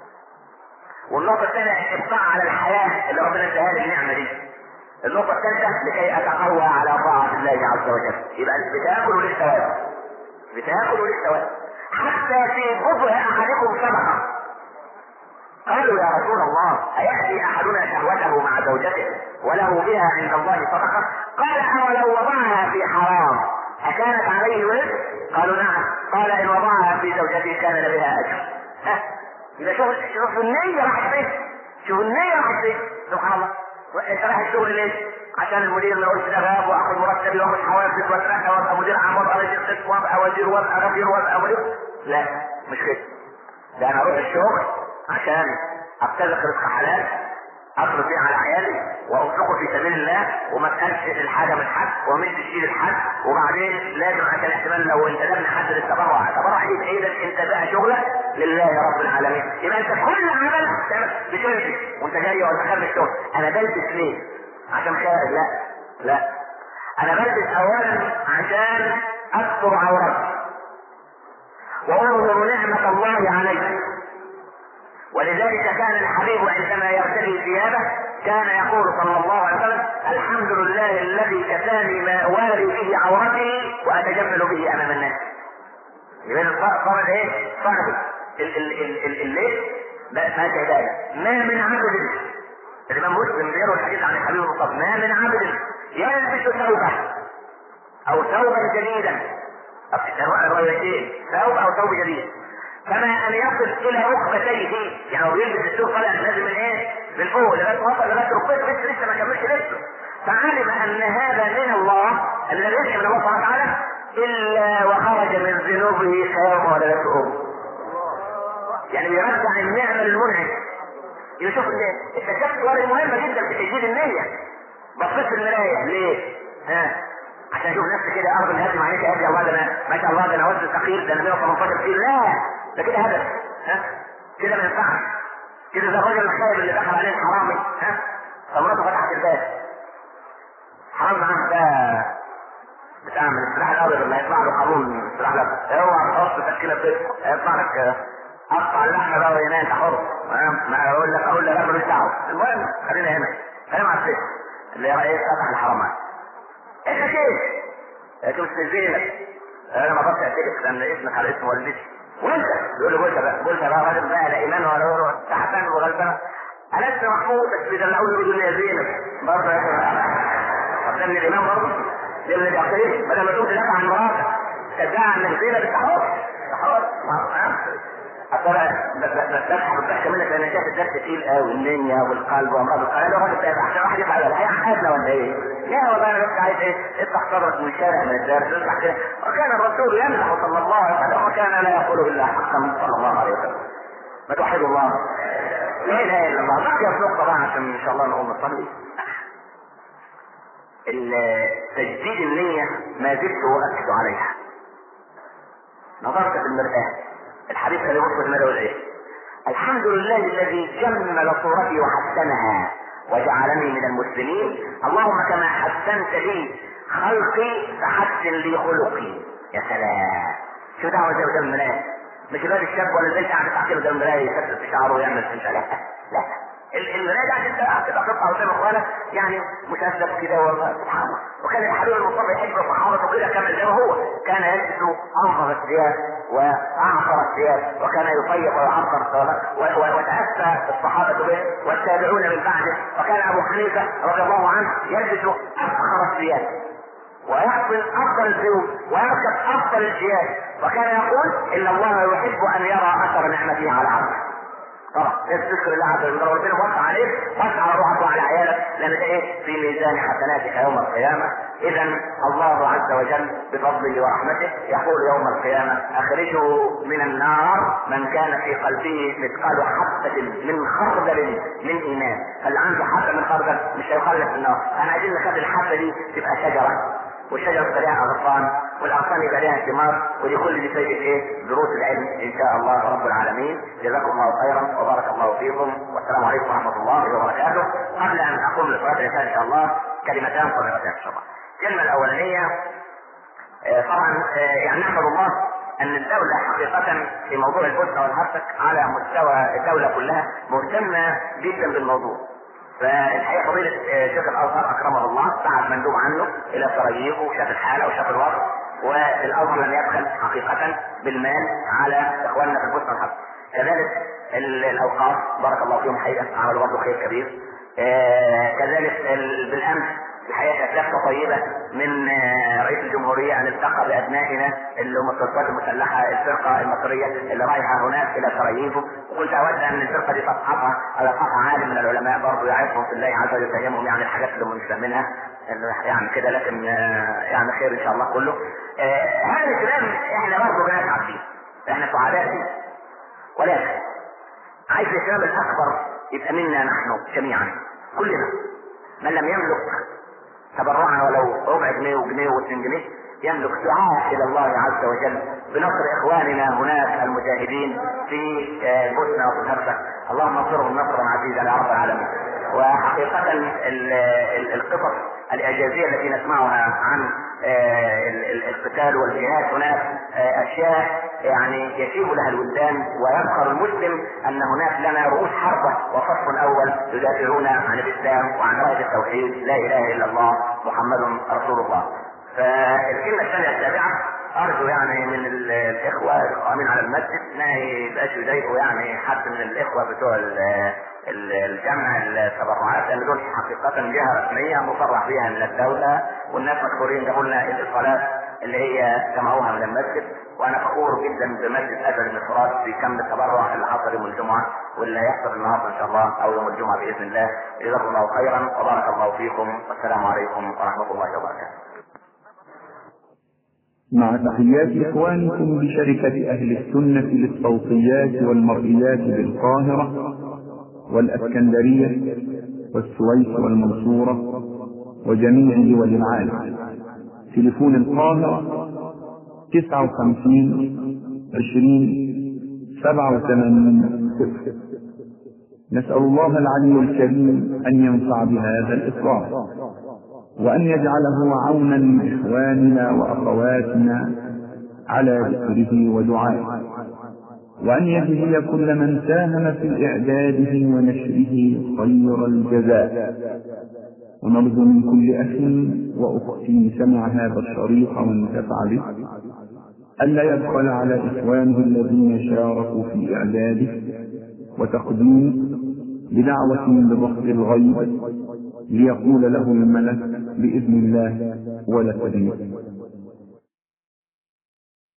والنقطه الثانيه ابقاء على الحياه اللي ربنا اداها لي النعمه دي النقطة الثالثة لكي أتقوى على طاعة الله عز وجل يبقى بتاكل للثواب بتاكل للثواب حتى في بضع أحدكم صدقة قالوا يا رسول الله أيأتي أحدنا شهوته مع زوجته وله بها عند الله صدقة قال أولو وضعها في حرام أكانت عليه وزر؟ قالوا نعم قال إن وضعها في زوجته كان بها أجر ها إذا شوف شوف النية راحت فين شوف النية راحت فين سبحان الله انت رايح الشغل ليه؟ عشان المدير ما يقولش ده غاب واخد مرتبي واخد حوافز واترقى وابقى مدير عام وابقى رئيس قسم وابقى وزير وابقى غفير وابقى مدير لا مش كده ده انا اروح الشغل عشان ابتغي رزق حلال اصرف فيه على عيالي وانفقه في سبيل الله وما تقلش الحاجه من حد ومش تشيل الحد وبعدين لازم عشان احتمال لو انت لابن حد للتبرع التبرع دي بايدك انت بقى شغلك لله يا رب العالمين يبقى انت كل عمل بتلبس وانت جاي ولا خارج الشغل انا بلبس ليه؟ عشان خارج لا لا انا بلبس اولا عشان استر عورتي وانظر نعمه الله علي ولذلك كان الحبيب عندما يرتدي ثيابه كان يقول صلى الله عليه وسلم الحمد لله الذي كفاني ما اواري به عورتي واتجمل به امام الناس. يبقى فرض ايه؟ فرض الليل ما عباده ما من عبد الامام مسلم بيروي الحديث عن الحبيب المصطفى ما من عبد يلبس ثوبه او ثوبا جديدا الروايتين ثوب او ثوب جديد كما ان يصل الى ركبتيه يعني هو بيلبس الثوب طالع نازل من ايه؟ من فوق لغايه وصل لغايه ركبته بس لسه ما كملش لبسه فعلم ان هذا من الله الذي يدعي من الله سبحانه وتعالى الا وخرج من ذنوبه خير ولدته يعني بيرجع النعمه للمنعم يشوف التكفل ورقه مهمه جدا في تجديد النيه بصيت في المرايه ليه؟ ها عشان اشوف نفسي كده ارض الهدم عليك يا الله ده انا ما شاء الله ده انا وزن ثقيل ده انا 118 كيلو لا ده كده هدف ها كده ما ينفعش كده زي الراجل الخايب اللي دخل عليه الحرامي ها فمراته فتحت الباب حرام معاه ده بتاع من السلاح الابيض اللي هيطلع له قانون من السلاح الابيض اوعى تحط تشكيله بيت هيطلع لك قطع اللحمه بقى وهنا انت حر ما اقول لك اقول لك لا ماليش دعوه المهم خلينا هنا خلينا مع السيف اللي ايه فتح الحرامات انت كيف؟ انت مش زينك انا ما بقدرش اعترف لان اسمك على اسم والدتي وانت يقول له قلت بقى قلت بقى راجل بقى لا ايمان ولا روح تعبان وغلبان انا اسمي محمود بس بيدلعوني يقولوا لي يا زينب برضه يا اخي طب ده من الايمان برضه ده من اليقين بدل ما تقول تدافع عن مراتك تدعي انك زينب انت حر حر اصل بفتح بفتح منك لان شايف الدرس تقيل قوي النية والقلب وامراض القلب انا الراجل ده احسن واحد يفعل ولا هيحاسبنا ولا ايه؟ لا والله انا بس عايز ايه؟ افتح صدرك من الشارع من الدرس افتح كده وكان الرسول يمدح صلى الله عليه وسلم وكان لا يقول الا حقا صلى الله عليه وسلم ما توحد الله لا اله الا الله بقي في نقطه بقى عشان ان شاء الله نقوم نصلي تجديد النية ما زلت أؤكد عليها نظرت في المرآة الحديث كان يبص في المرآة ايه الحمد لله الذي جمل صورتي وحسنها وجعلني من المسلمين اللهم كما حسنت لي خلقي فحسن لي خلقي يا سلام شو دعوة زي قدام المراية مش الواد الشاب ولا البنت قاعدة تحكي قدام المراية يكتب في شعره ويعمل في لا لا المراية قاعد انت تبقى قطعة قدام اخوانك يعني مشذب كده والله سبحان الله وكان الحبيب المصطفى يحب صحابته كده كما زي ما هو كان يلبس انظف الثياب واعصر الثياب وكان يطيب ويعصر وتاسى الصحابه به والتابعون من بعده وكان ابو حنيفه رضي الله عنه يلبس افخر الثياب ويحصل افضل الفلوس ويركب افضل الجياد وكان يقول ان الله يحب ان يرى اثر نعمته على عبده طبعا تذكر الله عز وجل ربنا وقع عليك وقع على روحك وعلى عيالك لان ده ايه في ميزان حسناتك يوم القيامه اذا الله عز وجل بفضله ورحمته يقول يوم القيامه اخرجوا من النار من كان في قلبه مثقال حبه من خردل من ايمان فاللي عنده حبه من خردل مش هيخلف النار انا عايزين نخلي الحبه دي تبقى شجره والشجرة يبقى لها أغصان والأغصان يبقى لها ثمار ودي كل دي فايدة إيه؟ دروس العلم إن شاء الله رب العالمين جزاكم الله خيرا وبارك الله فيكم والسلام عليكم ورحمة الله وبركاته قبل أن أقوم لصلاة العشاء إن شاء الله كلمتان صغيرتان إن شاء الله الكلمة الأولانية آه، طبعا آه، يعني نحمد الله ان الدولة حقيقة في موضوع البوسنة والهرسك على مستوى الدولة كلها مهتمة جدا بالموضوع فالحقيقه فضيله شيخ الازهر اكرمه الله بعد مندوب عنه الى سراييفو وشاف الحاله وشاف الوضع والازهر لم يبخل حقيقه بالمال على اخواننا في البوسنه والحرب كذلك الاوقاف بارك الله فيهم حقيقه عملوا برضه خير كبير آه كذلك بالامس الحقيقه كانت لفته طيبه من آه، رئيس الجمهوريه ان التقى بابنائنا اللي هم القوات المسلحه الفرقه المصريه اللي رايحه هناك الى سراييفو وكنت اود ان الفرقه دي تصحبها على صفحه عالم من العلماء برضه يعرفهم في الله عز وجل يفهمهم يعني الحاجات اللي هم مش فاهمينها يعني كده لكن آه، يعني خير ان شاء الله كله آه، هذا الكلام احنا برضه بنتعب فيه احنا سعداء فيه ولكن عايز الاسلام الاكبر يبقى منا نحن جميعا كلنا من لم يملك تبرعنا ولو ربع جنيه وجنيه واثنين جنيه يملك دعاء الى الله عز وجل بنصر اخواننا هناك المجاهدين في البوسنه وفي الهرسك اللهم انصرهم نصرا عزيزا يا رب العالمين وحقيقه القصص الاعجازيه التي نسمعها عن آه، القتال والجهاد هناك آه، اشياء يعني يشيب لها الولدان ويذكر المسلم ان هناك لنا رؤوس حربه وصف اول يدافعون عن الاسلام وعن رايه التوحيد لا اله الا الله محمد رسول الله. فالكلمه الثانيه السابعه ارجو يعني من الاخوه القائمين على المسجد ما يبقاش يضايقوا يعني حد من الاخوه بتوع الجمع التبرعات لان دول حقيقه جهه رسميه مصرح بها من الدوله والناس مشهورين جابوا لنا الاتصالات اللي هي جمعوها من المسجد وانا فخور جدا بمسجد اجل بن فرات في كم التبرع اللي حصل يوم الجمعه واللي هيحصل النهارده ان شاء الله او يوم الجمعه باذن الله جزاكم الله خيرا وبارك الله فيكم والسلام عليكم ورحمه الله وبركاته. مع تحيات إخوانكم بشركة أهل السنة للصوتيات والمرئيات بالقاهرة والأسكندرية والسويس والمنصورة وجميع دول العالم تليفون القاهرة تسعة وخمسين عشرين سبعة وثمانين صفر نسأل الله العلي الكريم أن ينفع بهذا الإصرار وأن يجعله عونا لإخواننا وأخواتنا على ذكره ودعائه وأن يجزي كل من ساهم في إعداده ونشره خير الجزاء ونرجو من كل أخ وأخت سمع هذا الشريط وانتفع به ألا يبخل على إخوانه الذين شاركوا في إعداده وتقديمه بدعوة بضغط الغيب ليقول له الملك بإذن الله ولا تبيه